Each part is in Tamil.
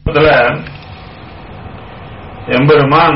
இதுல எம்பெருமான்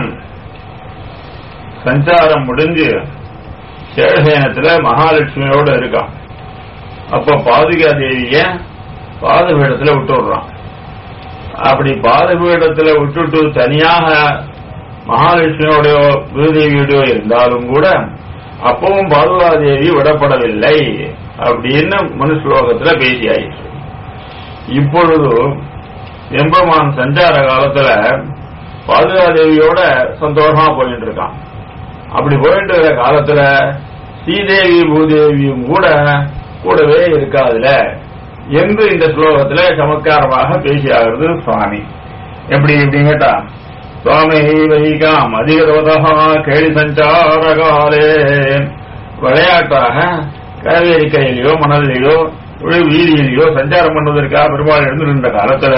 சஞ்சாரம் முடிஞ்சு சேஷயனத்துல மகாலட்சுமியோட இருக்கான் அப்ப பாதுகா தேவிய பாதபீடத்துல விட்டு விடுறான் அப்படி பாதபீடத்துல விட்டுட்டு தனியாக மகாலட்சுமியோடயோ பூதேவியோடயோ இருந்தாலும் கூட அப்பவும் பாதுகாதேவி விடப்படவில்லை அப்படின்னு மனுஸ்லோகத்துல பேசியாயிற்று இப்பொழுது எம்பெருமான் சஞ்சார காலத்துல பாதுகாதேவியோட சந்தோஷமா போயிட்டு இருக்கான் அப்படி போயிட்டு இருக்கிற காலத்துல ஸ்ரீதேவி பூதேவியும் கூட கூடவே இருக்காதுல என்று இந்த ஸ்லோகத்துல சமத்காரமாக பேசியாகிறது சுவாமி எப்படி எப்படின்னு கேட்டா சுவாமி வைகாம் அதிகதவதா கேளி சஞ்சார காலே விளையாட்டாக காவேரி கையிலையோ மணலிலேயோ வீதியிலேயோ சஞ்சாரம் பண்ணுவதற்காக பெருமாள் எழுந்திருந்த காலத்துல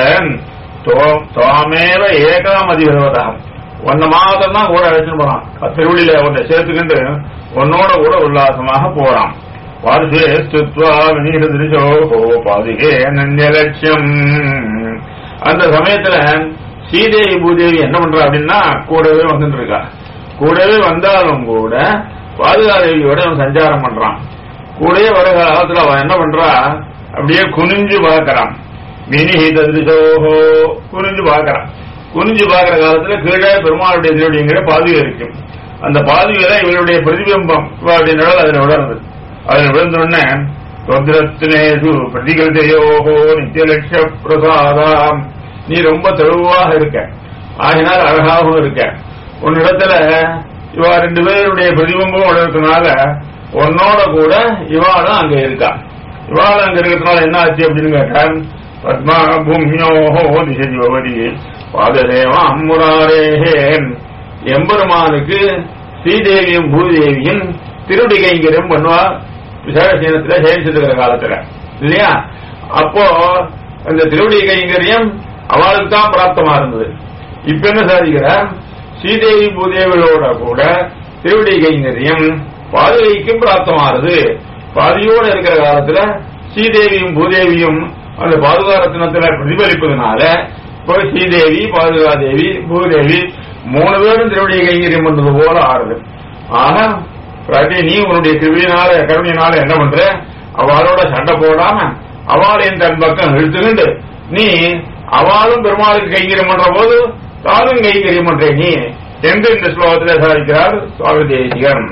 துவாமேவ ஏகாம் அதிகதவதா ஒன்ன மாதம் தான் கூட அழைச்சிட்டு போறான் திருவள்ளியில உன்னை சேர்த்துக்கிட்டு உன்னோட கூட உல்லாசமாக போறான் பார்சே ஸ்துத்வா விநீத திருச்சோகோ பாதிகே நந்திய லட்சியம் அந்த சமயத்துல ஸ்ரீதேவி பூதேவி என்ன பண்றா அப்படின்னா கூடவே வந்துட்டு இருக்கா கூடவே வந்தாலும் கூட பாதுகாதேவியோட அவன் சஞ்சாரம் பண்றான் கூடவே வர காலத்துல அவன் என்ன பண்றா அப்படியே குனிஞ்சு பார்க்கறான் வினிஹித திருச்சோகோ குனிஞ்சு பார்க்கறான் குனிஞ்சு பார்க்கிற காலத்துல கீழே பெருமாளுடைய திருவடிங்கிற பாதுகை இருக்கும் அந்த பாதுகையில இவருடைய பிரதிபிம்பம் இவருடைய நிழல் அதுல விழறது அதுல விழுந்த உடனே ருத்ரத்தினேது பிரதிகிருதையோகோ நித்தியலட்ச பிரசாதாம் நீ ரொம்ப தெளிவாக இருக்க ஆகினால் அழகாகவும் இருக்க உன்னிடத்துல இவா ரெண்டு பேருடைய பிரதிபிம்பம் வளர்க்கறதுனால உன்னோட கூட இவாளும் அங்க இருக்கா இவாள் அங்க இருக்கிறதுனால என்ன ஆச்சு அப்படின்னு கேட்டான் பத்மா பூமியோஹோ திசதி பவதி பாததேவம் முராரேஹேன் எம்பெருமானுக்கு ஸ்ரீதேவியும் பூதேவியும் திருடி கைங்கரியம் பண்ணுவா விசாரசீனத்துல சேமிச்சிட்டு இருக்கிற காலத்துல இல்லையா அப்போ அந்த திருவடி கைங்கரியம் அவளுக்கு தான் பிராப்தமா இருந்தது இப்ப என்ன சாதிக்கிற ஸ்ரீதேவி பூதேவிகளோட கூட திருவடி கைங்கரியம் பாதுகைக்கும் பிராப்தமானது பாதியோட இருக்கிற காலத்துல ஸ்ரீதேவியும் பூதேவியும் அந்த பாதுகாரத்தினத்துல பிரதிபலிப்பதனால இப்போ ஸ்ரீதேவி பாதுகாதேவி பூதேவி மூணு பேரும் திருவடி கைங்கரியம் பண்றது போல ஆறுது ஆனா பிராட்டி நீ உன்னுடைய கிருவியினால கருணையினால என்ன பண்ற அவளோட சண்டை போடாம அவளையும் தன் பக்கம் இழுத்துக்கிண்டு நீ அவளும் பெருமாளுக்கு கைங்கரியம் பண்ற போது தானும் கைங்கரியம் பண்ற நீ என்று இந்த ஸ்லோகத்தில் சாதிக்கிறார் சுவாமி தேசிகன்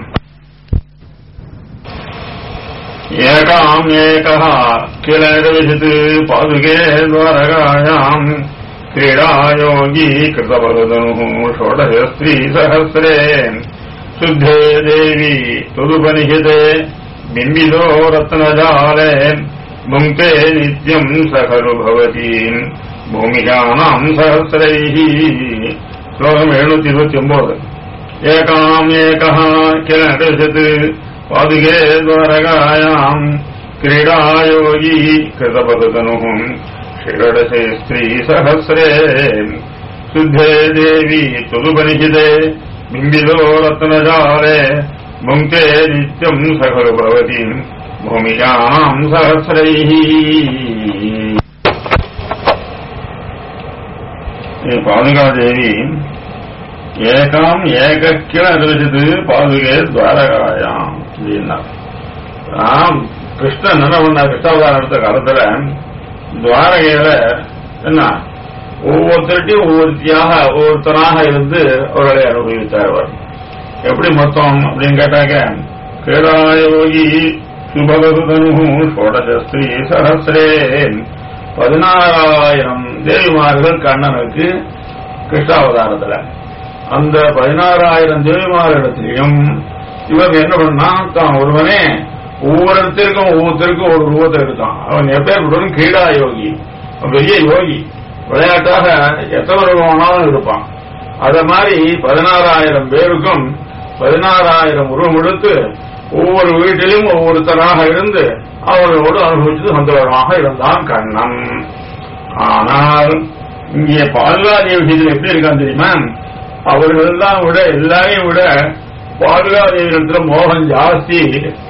ஏகாம் ஏகः किल निर्विशत् पादुके द्वारकायाम् क्रीडायोगी कृतवदनुः षोडशस्त्रीसहस्रे शुद्धे देवी तुदुपनिहिते बिम्बितो रत्नजाले भुङ्क्ते नित्यम् स खलु भवतीम् भूमिकानाम् सहस्रैः श्लोकम् एഴുന്നൂറ്റി ഇരുപത്തി ഒമ്പത് ഏകാം ഏകः किल निर्विशत् पादुके द्वारकायाम् क्रीडायोगी कृतपदतनुः षडशे स्त्रीसहस्रे शुद्धे देवी तुदुपनिहिते बिम्बितो रत्नजाले भुङ्क्ते नित्यम् स खलु भवति भूमिकानाम् सहस्रैः पादुकादेवी ஏகாம் ஏகக்கில அதிர்ச்சித்து பாதுகே துவாரகாயாம் அப்படின்னா ஆம் கிருஷ்ணன் என்ன பண்ண கிருஷ்ணாவதாரம் எடுத்த காலத்துல துவாரகையில என்ன ஒவ்வொருத்தருட்டையும் ஒவ்வொருத்தியாக ஒவ்வொருத்தனாக இருந்து அவர்களை அனுபவித்தார் அவர் எப்படி மொத்தம் அப்படின்னு கேட்டாக்க கேடாயோகி சுபகருதனு ஷோடசஸ்திரீ சஹசிரே பதினாறாயிரம் தேவிமார்கள் கண்ணனுக்கு கிருஷ்ணாவதாரத்துல அந்த பதினாறாயிரம் தேவிமாரிடத்திலையும் இவன் என்ன பண்ணா தான் ஒருவனே ஒவ்வொருத்தருக்கும் ஒவ்வொருத்தருக்கும் ஒரு ரூபத்தை எடுத்தான் அவன் எப்பேற்பட்டவன் கிரீடா யோகி அவன் பெரிய யோகி விளையாட்டாக எத்தனை ரூபமானாலும் இருப்பான் அத மாதிரி பதினாறாயிரம் பேருக்கும் பதினாறாயிரம் உருவம் எடுத்து ஒவ்வொரு வீட்டிலும் ஒவ்வொருத்தராக இருந்து அவர்களோடு அனுபவிச்சது சந்தோஷமாக இருந்தான் கண்ணன் ஆனால் இங்கே பாதுகாதேவி விஷயத்தில் எப்படி இருக்கான் தெரியுமா அவர்கள் தான் விட எல்லாரையும் விட பாதுகாதேவிடத்துல மோகம் ஜாஸ்தி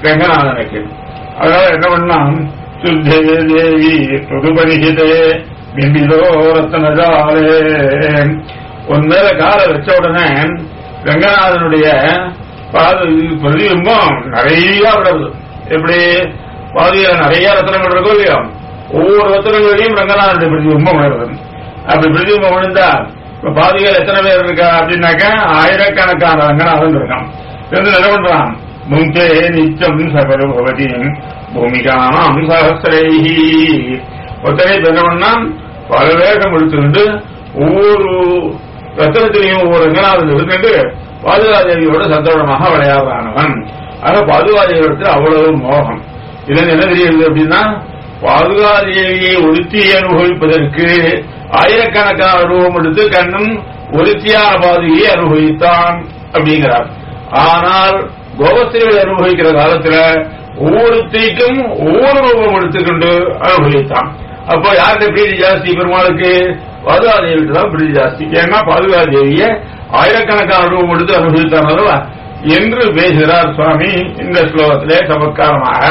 ரங்கநாதனுக்கு அதனால என்ன பண்ணா சுத்தே தேவி புதுபரிசிதே பிம்பிதோ ரத்தனஜாலே உன் மேல காலை வச்ச உடனே ரங்கநாதனுடைய பாத பிரதிபிம்பம் நிறைய விடுறது எப்படி பாதியில நிறைய ரத்தனங்கள் இருக்கும் இல்லையா ஒவ்வொரு ரத்தனங்களையும் ரங்கநாதனுடைய பிரதிபிம்பம் விழுறது அப்படி பிரதிபிம்பம் விழுந்தா இப்ப பாதிகள் எத்தனை பேர் இருக்கா அப்படின்னாக்கா ஆயிரக்கணக்கான ரங்கநாதன் இருக்கான் இருந்து என்ன பண்றான் முங்கே நிச்சம் சகரு பவதி பூமிகானாம் சகசிரைஹி ஒத்தனை இப்ப என்ன பண்ணா பல வேகம் எடுத்துக்கிட்டு ஒவ்வொரு ரத்தனத்திலையும் ஒவ்வொரு ரங்கநாதன் இருந்துட்டு பாதுகாதேவியோட சந்தோஷமாக விளையாடுறானவன் ஆக பாதுகாதேவியோட அவ்வளவு மோகம் இதுல என்ன தெரியுது அப்படின்னா பாதுகாதேவியை ஒருத்தி அனுபவிப்பதற்கு ஆயிரக்கணக்கான ரூபம் எடுத்து கண்ணன் ஒருத்தியான பாதுகையை அனுபவித்தான் அப்படிங்கிறார் ஆனால் கோபஸ்திரிகளை அனுபவிக்கிற காலத்துல ஒவ்வொருத்தைக்கும் ஒவ்வொரு ரூபம் எடுத்துக்கொண்டு அனுபவித்தான் அப்போ யார்கிட்ட பிரீதி ஜாஸ்தி பெருமாளுக்கு பாதுகாதேவிட்டு தான் பிரீதி ஜாஸ்தி ஏன்னா பாதுகாதேவிய ஆயிரக்கணக்கான ரூபம் எடுத்து அனுபவித்தான் அல்லவா என்று பேசுகிறார் சுவாமி இந்த ஸ்லோகத்திலே சமத்காரமாக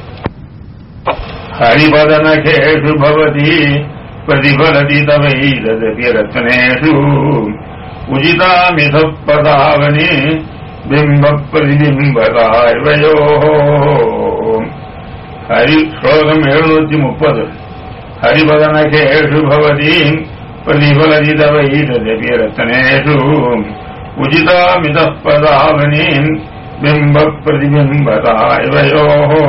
ஹரிபதனகேஷு பவதி பிரதிபலதி தவைதபி ரத்னேஷு உஜிதாமித பதாவனி பிம்ப பிரதிபிம்பதாய்வயோ ஹரி ஸ்லோகம் எழுநூத்தி முப்பது ஹரிபதனகேஷு பவதி பிரதிபலதி தவைதபி ரத்னேஷு உஜிதாமித பதாவனி பிம்ப பிரதிபிம்பதாய்வயோ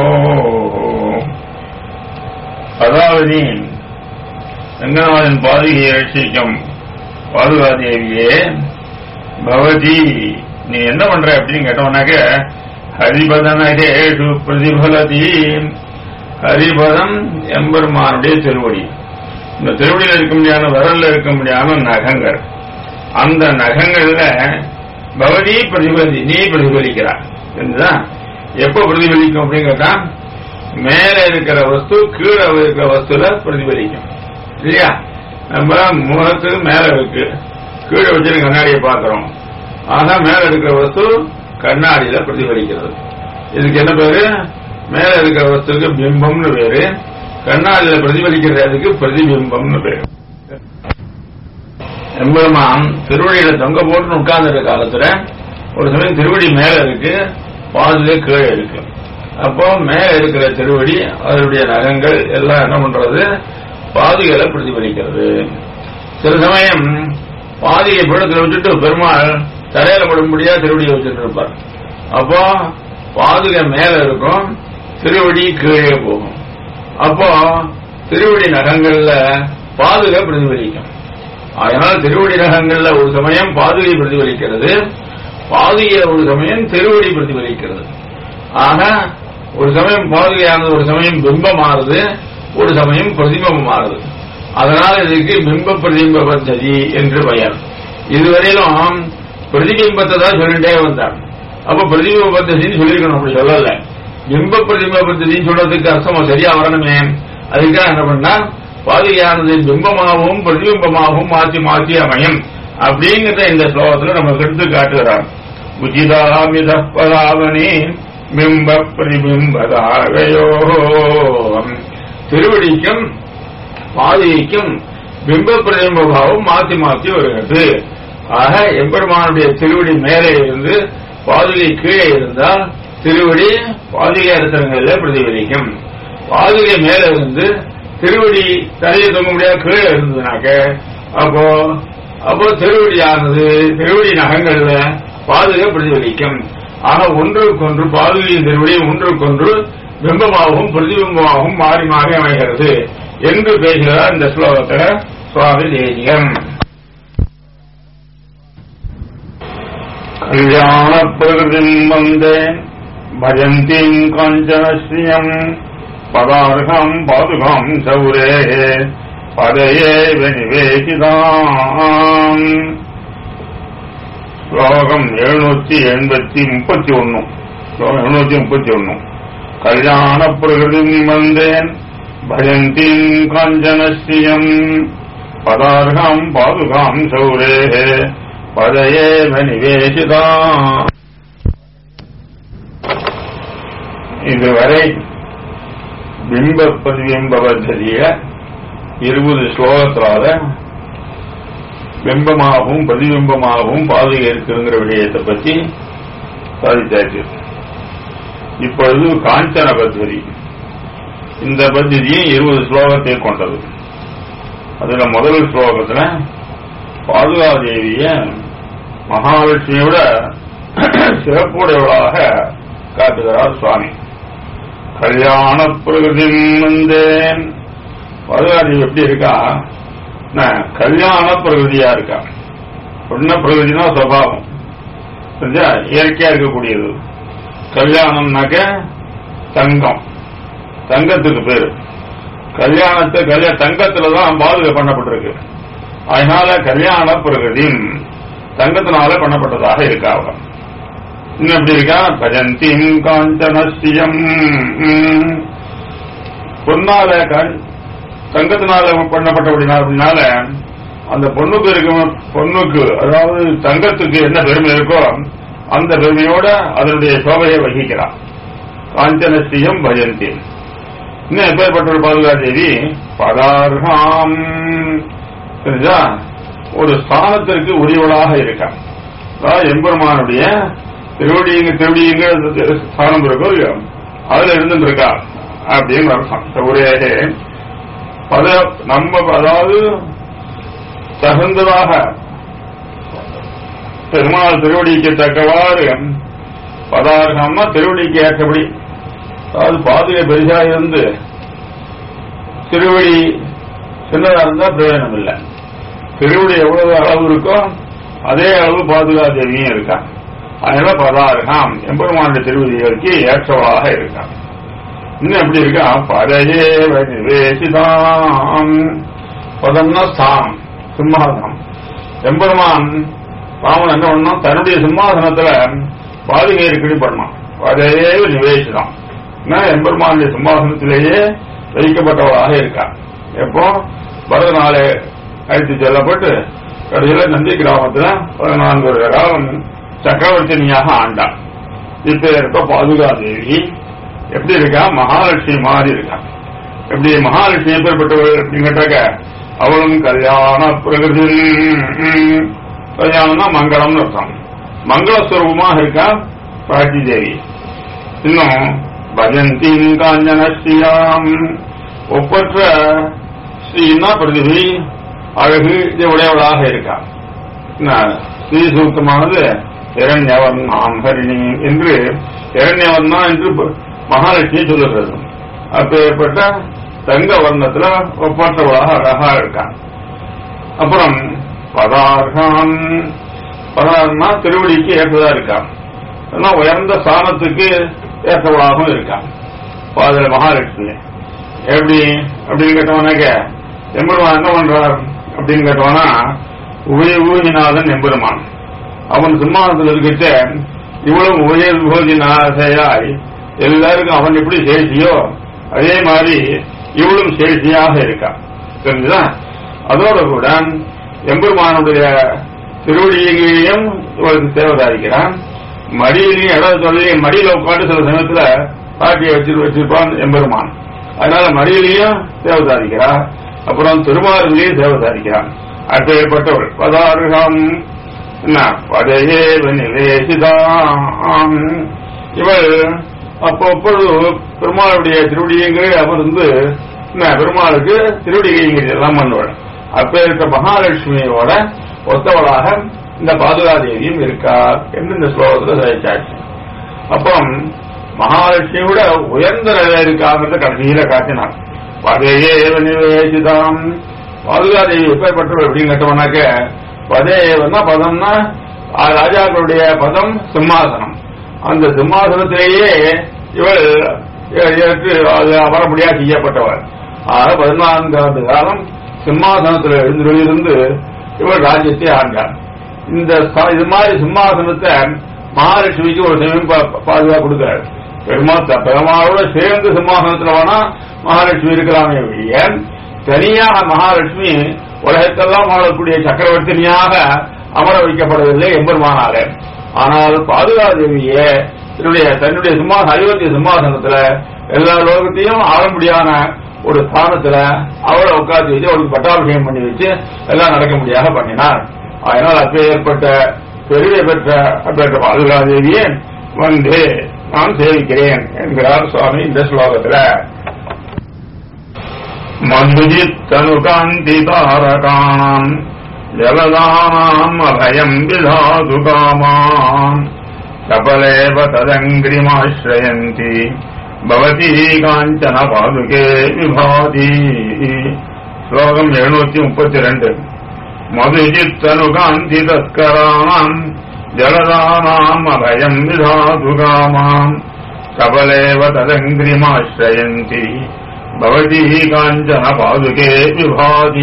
அதாவது ரங்கநாதன் பாதுகையை ரட்சிக்கும் பாதுகாதேவியே பவதி நீ என்ன பண்ற அப்படின்னு கேட்டவனாக்க ஹரிபதனகேஷு பிரதிபலதி ஹரிபதம் எம்பெருமானுடைய திருவடி இந்த திருவடியில் இருக்க முடியாத விரல்ல இருக்க முடியாத நகங்கள் அந்த நகங்கள்ல பவதி பிரதிபலி நீ பிரதிபலிக்கிறார் சரிதான் எப்ப பிரதிபலிக்கும் அப்படின்னு கேட்டா மேல இருக்கிற வஸ்து கீழே இருக்கிற வஸ்துல பிரதிபலிக்கும் இல்லையா நம்ம முகத்துக்கு மேல இருக்கு கீழே வச்சிருக்க கண்ணாடியை பார்க்கிறோம் ஆனா மேல இருக்கிற வஸ்து கண்ணாடியில பிரதிபலிக்கிறது இதுக்கு என்ன பேரு மேல இருக்கிற வஸ்துக்கு பிம்பம்னு பேரு கண்ணாடியில பிரதிபலிக்கிறதுக்கு பிரதிபிம்பம்னு பேரு எம்பெருமான் திருவடியில தொங்க போட்டு உட்கார்ந்துருக்க காலத்துல ஒரு சமயம் திருவடி மேல இருக்கு பாதுகை கீழே இருக்கு அப்போ மேல இருக்கிற திருவடி அதனுடைய நகங்கள் எல்லாம் என்ன பண்றது பாதுகளை பிரதிபலிக்கிறது சில சமயம் பாதியை பீடத்தில் வச்சுட்டு பெருமாள் தரையில படும்படியா திருவடியை வச்சுட்டு இருப்பார் அப்போ பாதுகை மேல இருக்கும் திருவடி கீழே போகும் அப்போ திருவடி நகங்கள்ல பாதுகை பிரதிபலிக்கும் அதனால திருவடி நகங்கள்ல ஒரு சமயம் பாதுகை பிரதிபலிக்கிறது பாதுகையில ஒரு சமயம் திருவடி பிரதிபலிக்கிறது ஆக ஒரு சமயம் பாதுகையானது ஒரு சமயம் பிம்பம் மாறுது ஒரு சமயம் பிரதிபிம்பம் மாறுது அதனால இதுக்கு பிம்ப பிரதிபிம்ப பத்ததி என்று பெயர் இதுவரையிலும் பிரதிபிம்பத்தை தான் சொல்லிட்டே வந்தார் அப்ப பிரதிபிம்ப பத்ததின்னு சொல்லியிருக்கணும் அப்படி சொல்லல பிம்ப பிரதிபிம்ப பத்ததின்னு சொல்றதுக்கு அர்த்தம் சரியா வரணுமே அதுக்காக என்ன பண்ணா பாதுகையானது பிம்பமாகவும் பிரதிபிம்பமாகவும் மாற்றி மாற்றி அமையும் அப்படிங்கிறத இந்த ஸ்லோகத்துல நமக்கு எடுத்து காட்டுகிறார் உச்சிதாமித பதாவனி பிம்ப பிரதிபிம்பதாகையோ திருவடிக்கும் பாதிக்கும் பிம்ப பிரதிபிம்ப பாவம் மாற்றி மாற்றி வருகிறது ஆக எம்பெருமானுடைய திருவடி மேலே இருந்து பாதுகை கீழே இருந்தால் திருவடி பாதுகை அரசங்கள்ல பிரதிபலிக்கும் பாதுகை மேல இருந்து திருவடி தலையை தொங்க முடியாது கீழே இருந்ததுனாக்க அப்போ அப்போ திருவடியானது திருவடி நகங்கள்ல பாதுகை பிரதிபலிக்கும் ஆக ஒன்றுக்கொன்று பாதுகையின் திருவடி ஒன்றுக்கொன்று பிம்பமாகவும் பிரதிபிம்பமாகவும் மாறி மாறி அமைகிறது என்று பேசுகிறார் இந்த ஸ்லோகத்துல சுவாமி தேசியம் கல்யாண பிரகிருதிம் வந்தேன் பஜந்தீம் காஞ்சனஸ்ரீயம் பதார்கம் பாதுகாம் சௌரே பதையே நிவேசிதாம் ஸ்லோகம் எழுநூத்தி எண்பத்தி முப்பத்தி ஒன்னு ஸ்லோகம் எழுநூத்தி முப்பத்தி ஒன்னு கல்யாண பிரகிருதிம் வந்தேன் பஜந்தீம் காஞ்சனஸ்ரீயம் பதார்கம் பாதுகாம் சௌரே பதையேவ நிவேசிதா இதுவரை பிம்ப பிரதிபிம்ப பத்ததிய இருபது ஸ்லோகத்திலாத பிம்பமாகவும் பிரதிபிம்பமாகவும் பாதுகை இருக்குங்கிற விடயத்தை பற்றி சாதித்தாச்சு இப்பொழுது காஞ்சன பத்திரி இந்த பத்திரியும் இருபது ஸ்லோகத்தை கொண்டது அதுல முதல் ஸ்லோகத்துல பாதுகாதேவிய மகாலட்சுமியோட சிறப்புடையவளாக காட்டுகிறார் சுவாமி கல்யாண பிரகதி வந்தேன் பாதுகாதேவி எப்படி இருக்கா நான் கல்யாண பிரகதியா இருக்கா பொண்ண பிரகதினா சுவாவம் புரிஞ்சா இயற்கையா இருக்கக்கூடியது கல்யாணம்னாக்க தங்கம் தங்கத்துக்கு பேரு கல்யாணத்தை கல்யாண தங்கத்துல தான் பாதுகா பண்ணப்பட்டிருக்கு அதனால கல்யாண பிரகதி தங்கத்தினால பண்ணப்பட்டதாக இருக்கா அவ இன்னும் எப்படி இருக்கா பஜந்திம் காஞ்சனஸ்தியம் பொன்னால கண் தங்கத்தினால பண்ணப்பட்டபடினால அந்த பொண்ணுக்கு இருக்கும் பொண்ணுக்கு அதாவது தங்கத்துக்கு என்ன பெருமை இருக்கோ அந்த பெருமையோட அதனுடைய சோபையை வகிக்கிறான் காஞ்சனஸ்ரீயம் பஜந்தி இன்னும் எப்பேற்பட்ட ஒரு பாதுகாதேவி பதார்காம் தெரிஞ்சா ஒரு ஸ்தானத்திற்கு உரியவளாக இருக்கான் அதாவது எம்பெருமானுடைய திருவடிங்க திருவடிங்க ஸ்தானம் இருக்கோ இல்லையோ அதுல இருந்துட்டு இருக்கா அப்படின்னு அர்த்தம் ஒரே பத நம்ம அதாவது தகுந்ததாக பெருமாள் திருவடிக்கு தக்கவாறு பதார்த்தம்னா திருவடிக்கு ஏற்றபடி அதாவது பாதுகை பெரிசா இருந்து திருவடி சின்னதா இருந்தா பிரயோஜனம் இல்லை திருவடி எவ்வளவு அளவு இருக்கோ அதே அளவு பாதுகா தேவியும் இருக்கா அதனால பதார்த்தம் எம்பெருமானுடைய திருவடிகளுக்கு ஏற்றவளாக இருக்கான் இன்னும் எப்படி இருக்கா பதையே நிவேசிதாம் பதம்னா ஸ்தானம் சிம்மாசனம் எம்பெருமான் ராமன் என்ன பண்ணான் தன்னுடைய சிம்மாசனத்துல பாதுகை இருக்கடி பண்ணான் பதையே நிவேசிதான் எம்பெருமானுடைய சிம்மாசனத்திலேயே வைக்கப்பட்டவளாக இருக்கா எப்போ பரதனாலே அழைத்து செல்லப்பட்டு கடைசியில நந்தி கிராமத்துல பதினான்கு வருட காலம் சக்கரவர்த்தினியாக ஆண்டான் இப்ப இருக்க பாதுகா தேவி எப்படி இருக்கா மகாலட்சுமி மாறி இருக்கா எப்படி மகாலட்சுமி எப்பேற்பட்டவள் அப்படின்னு கேட்டாக்க அவளும் கல்யாண பிரகதி கல்யாணம்னா மங்களம்னு அர்த்தம் மங்களஸ்வரூபமாக இருக்கா பிராட்டி தேவி இன்னும் பஜந்தி காஞ்சன ஸ்ரீயாம் ஒப்பற்ற ஸ்ரீனா பிரதிபி அழகு இது உடையவளாக இருக்கா ஸ்ரீ சூக்தமானது இரண்யவர்ணாம் ஹரிணி என்று இரண்யவர்ணா என்று மகாலட்சுமி சொல்லுகிறது அப்பேற்பட்ட தங்க வர்ணத்துல ஒப்பற்றவளாக அழகா இருக்கான் அப்புறம் பதார்கான் பதார்னா திருவடிக்கு ஏற்றதா இருக்கான் உயர்ந்த ஸ்தானத்துக்கு ஏற்றவளாகவும் இருக்கான் அதுல மகாலட்சுமி எப்படி அப்படின்னு கேட்டவனாக்க எம்பெருமான் என்ன பண்றார் அப்படின்னு கேட்டவனா உபய ஊகிநாதன் எம்பெருமான் அவன் சிம்மானத்தில் இருக்கிட்ட இவ்வளவு உயர் போதினாசையாய் எல்லாருக்கும் அவன் எப்படி சேஷியோ அதே மாதிரி இவளும் சேஷியாக இருக்கா தெரிஞ்சுதா அதோட கூட எம்பெருமானுடைய திருவடியையும் இவளுக்கு சேவதாரிக்கிறான் மடியிலையும் இடம் சொல்லி மடியில உட்காந்து சில சமயத்துல பாட்டியை வச்சு வச்சிருப்பான் எம்பெருமான் அதனால மடியிலையும் தேவதாரிக்கிறா அப்புறம் திருமாரிலையும் தேவதாரிக்கிறான் அப்பேற்பட்டவள் பதார்கம் என்ன பதையே நிவேசிதாம் இவள் அப்பப்பொழுது பெருமாளுடைய திருவடியங்கள் அமர்ந்து என்ன பெருமாளுக்கு திருவடி கைங்கிறது எல்லாம் பண்ணுவாள் அப்பேற்ற மகாலட்சுமியோட ஒத்தவளாக இந்த பாதுகாதேவியும் இருக்கா என்று இந்த ஸ்லோகத்துல சாதிச்சாச்சு அப்புறம் மகாலட்சுமியோட உயர்ந்த நிலையில இருக்காங்கிறத கடைசியில காட்டினார் பதையேவ நிவேசிதாம் பாதுகாதேவி எப்பேற்பட்டவள் அப்படின்னு கேட்டோம்னாக்க பதையேவன்னா பதம்னா ராஜாக்களுடைய பதம் சிம்மாசனம் அந்த சிம்மாசனத்திலேயே இவள் ஏற்று வர முடியாது செய்யப்பட்டவர் ஆக பதினான்காண்டு காலம் சிம்மாசனத்தில் எழுந்திருந்து இவள் ராஜ்யத்தை ஆண்டார் இந்த இது மாதிரி சிம்மாசனத்தை மகாலட்சுமிக்கு ஒரு சமயம் பாதுகாப்பு கொடுக்கிறார் பெருமாள் பெருமாளோட சேர்ந்து சிம்மாசனத்தில் வேணா மகாலட்சுமி இருக்கலாமே ஒழிய தனியாக மகாலட்சுமி உலகத்தெல்லாம் வாழக்கூடிய சக்கரவர்த்தினியாக அமர வைக்கப்படவில்லை எம்பெருமானால ஆனால் பாதுகாதேவியே தன்னுடைய தன்னுடைய சிம்மாசன அயோத்திய சிம்மாசனத்துல எல்லா லோகத்தையும் ஆளும்படியான ஒரு ஸ்தானத்துல அவளை உட்காந்து வச்சு அவளுக்கு பட்டாபிஷேகம் பண்ணி வச்சு எல்லாம் நடக்க முடியாத பண்ணினார் அதனால் அப்ப ஏற்பட்ட பெருமை பெற்ற அப்பேற்ற பாதுகாதேவியை வந்து நான் சேவிக்கிறேன் என்கிறார் சுவாமி இந்த ஸ்லோகத்துல மதுஜித்தனுகாந்தி தாரகாணாம் ஜலதானாம் அபயம் விதாது காமாம் சபலேவ ததங்கிரிமாஸ்ரயந்தி பவதி காஞ்சன பாதுகே விபாதி ஸ்லோகம் எழுநூத்தி முப்பத்தி ரெண்டு மதுஜித்தனுகாந்தி தஸ்கராணாம் ஜலதானாம் அபயம் விதாது காமாம் சபலேவ ததங்கிரிமாஸ்ரயந்தி பவதி காஞ்சன பாதுகே விபாதி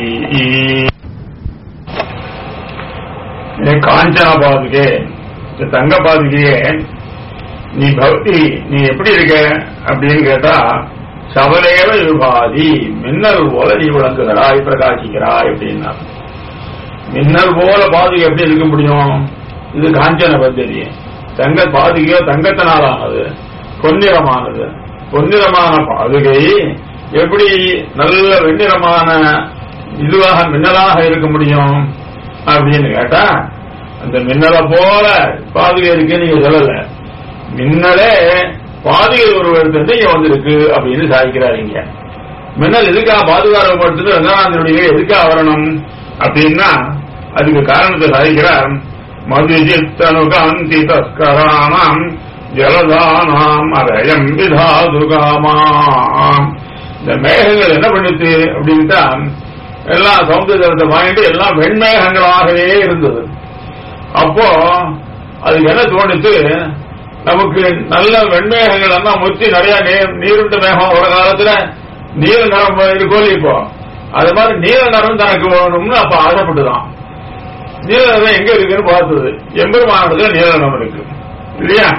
ஏ காஞ்சன பாதுகே இந்த தங்க பாதுகையே நீ பக்தி நீ எப்படி இருக்க அப்படின்னு கேட்டா சபலேவ விபாதி மின்னல் போல நீ விளங்குகிறாய் பிரகாசிக்கிறாய் அப்படின்னா மின்னல் போல பாதுகை எப்படி இருக்க முடியும் இது காஞ்சன பദ്ധதி தங்க பாதுகையோ தங்கத்தினாலானது பொன்னிறமானது பொன்னிறமான பாதுகை எப்படி நல்ல வெண்ணிறமான இதுவாக மின்னலாக இருக்க முடியும் அப்படின்னு கேட்டா அந்த மின்னலை போல பாதுகை இருக்கு நீங்க சொல்லல மின்னலே பாதுகை ஒருவருக்கு இங்க வந்திருக்கு அப்படின்னு சாதிக்கிறாருங்க மின்னல் எதுக்காக பாதுகாக்கப்படுத்துட்டு ரங்கநாதனுடைய எதுக்காக வரணும் அப்படின்னா அதுக்கு காரணத்தை சாதிக்கிறார் மதுஜித்தனு காந்தி தஸ்கரானாம் ஜலதானாம் அதயம் விதாதுகாமாம் இந்த மேகங்கள் என்ன பண்ணுச்சு அப்படின்ட்டா எல்லாம் சமுத்திரத்தை வாங்கிட்டு எல்லாம் வெண்மேகங்களாகவே இருந்தது அப்போ அதுக்கு என்ன தோணுச்சு நமக்கு நல்ல வெண்மேகங்கள் எல்லாம் முத்தி நிறைய நீர் நீருண்ட மேகம் ஒரு காலத்துல நீல நிறம் இருக்கோ இப்போ அது மாதிரி நீல நிறம் தனக்கு வேணும்னு அப்ப ஆசைப்பட்டுதான் நீல நிறம் எங்க இருக்குன்னு பார்த்தது எம்பெருமானத்துல நீல நிறம் இருக்கு இல்லையா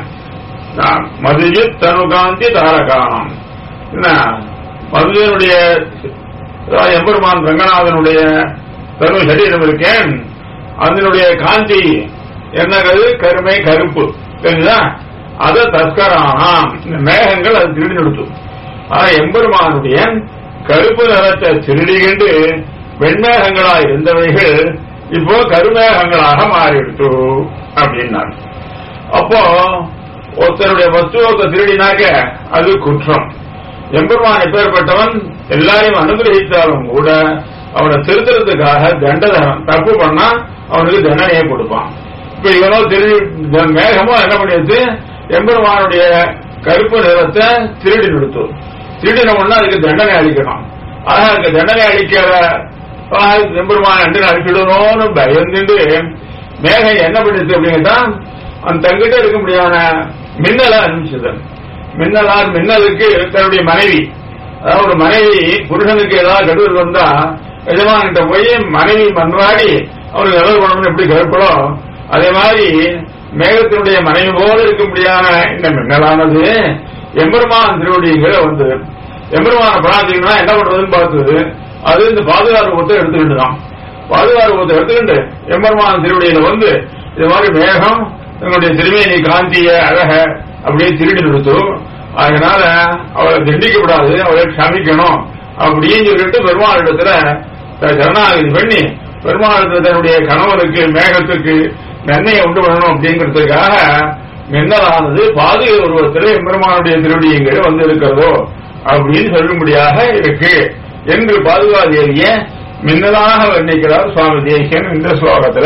மதுஜி தனுகாந்தி தாரகானம் என்ன மதுஜனுடைய எம்பெருமான் ரங்கநாதனுடைய தனு சரீரம் இருக்கேன் அதனுடைய காந்தி என்னங்கிறது கருமை கருப்பு தெரியுதா அது தஸ்கரானாம் இந்த மேகங்கள் அது திருடி நிறுத்தும் ஆனா எம்பெருமானுடைய கருப்பு நிறத்தை திருடிகிண்டு வெண்மேகங்களா இருந்தவைகள் இப்போ கருமேகங்களாக மாறிடுத்து அப்படின்னார் அப்போ ஒருத்தருடைய வஸ்துவத்தை திருடினாக்க அது குற்றம் எம்பெருமான் எப்பேற்பட்டவன் எல்லாரையும் அனுகிரகித்தாலும் கூட அவனை திருத்துறதுக்காக தண்டதனம் தப்பு பண்ணா அவனுக்கு தண்டனையை கொடுப்பான் இப்ப இவனோ திருடி மேகமோ என்ன பண்ணிடுது எம்பெருமானுடைய கருப்பு நிறத்தை திருடி நிறுத்தும் திருடினோம்னா அதுக்கு தண்டனை அளிக்கணும் ஆனா அதுக்கு தண்டனை அளிக்கிற எம்பெருமான் என்று அனுப்பிடணும்னு பயந்துட்டு மேகம் என்ன பண்ணிச்சு அப்படின்னா அந்த தங்கிட்ட இருக்க முடியாத மின்னலை அனுப்பிச்சது மின்னலால் மின்னலுக்கு தன்னுடைய மனைவி அதாவது ஒரு மனைவி புருஷனுக்கு ஏதாவது கெடுதல் வந்தா எஜமான்கிட்ட போய் மனைவி மன்றாடி அவருக்கு நல்லது பண்ணணும்னு எப்படி கேட்படும் அதே மாதிரி மேகத்தினுடைய மனைவி போல இருக்க முடியாத இந்த மின்னலானது எம்பெருமான் திருவடிங்கிற வந்தது எம்பெருமான பிரார்த்திக்கணும்னா என்ன பண்றதுன்னு பார்த்தது அது இந்த பாதுகாப்பு ரூபத்தை எடுத்துக்கிட்டு தான் பாதுகாப்பு ரூபத்தை எடுத்துக்கிட்டு எம்பெருமான திருவடியில வந்து இது மாதிரி மேகம் தன்னுடைய திருமேனி காந்திய அழக அப்படியே திருடி நிறுத்தும் அதனால அவளை தண்டிக்கப்படாது அவளை க்ஷமிக்கணும் அப்படின்னு சொல்லிட்டு பெருமாளிடத்துல சரணாகதி பண்ணி பெருமாளிடத்துல தன்னுடைய கணவனுக்கு மேகத்துக்கு நன்மையை உண்டு பண்ணணும் அப்படிங்கிறதுக்காக மின்னலானது பாதுகை உருவத்தில் எம்பெருமானுடைய திருவடிங்கிற வந்து இருக்கிறதோ அப்படின்னு சொல்லும்படியாக இருக்கு என்று பாதுகாதேவிய மின்னலாக வர்ணிக்கிறார் சுவாமி தேசியன் இந்த ஸ்லோகத்துல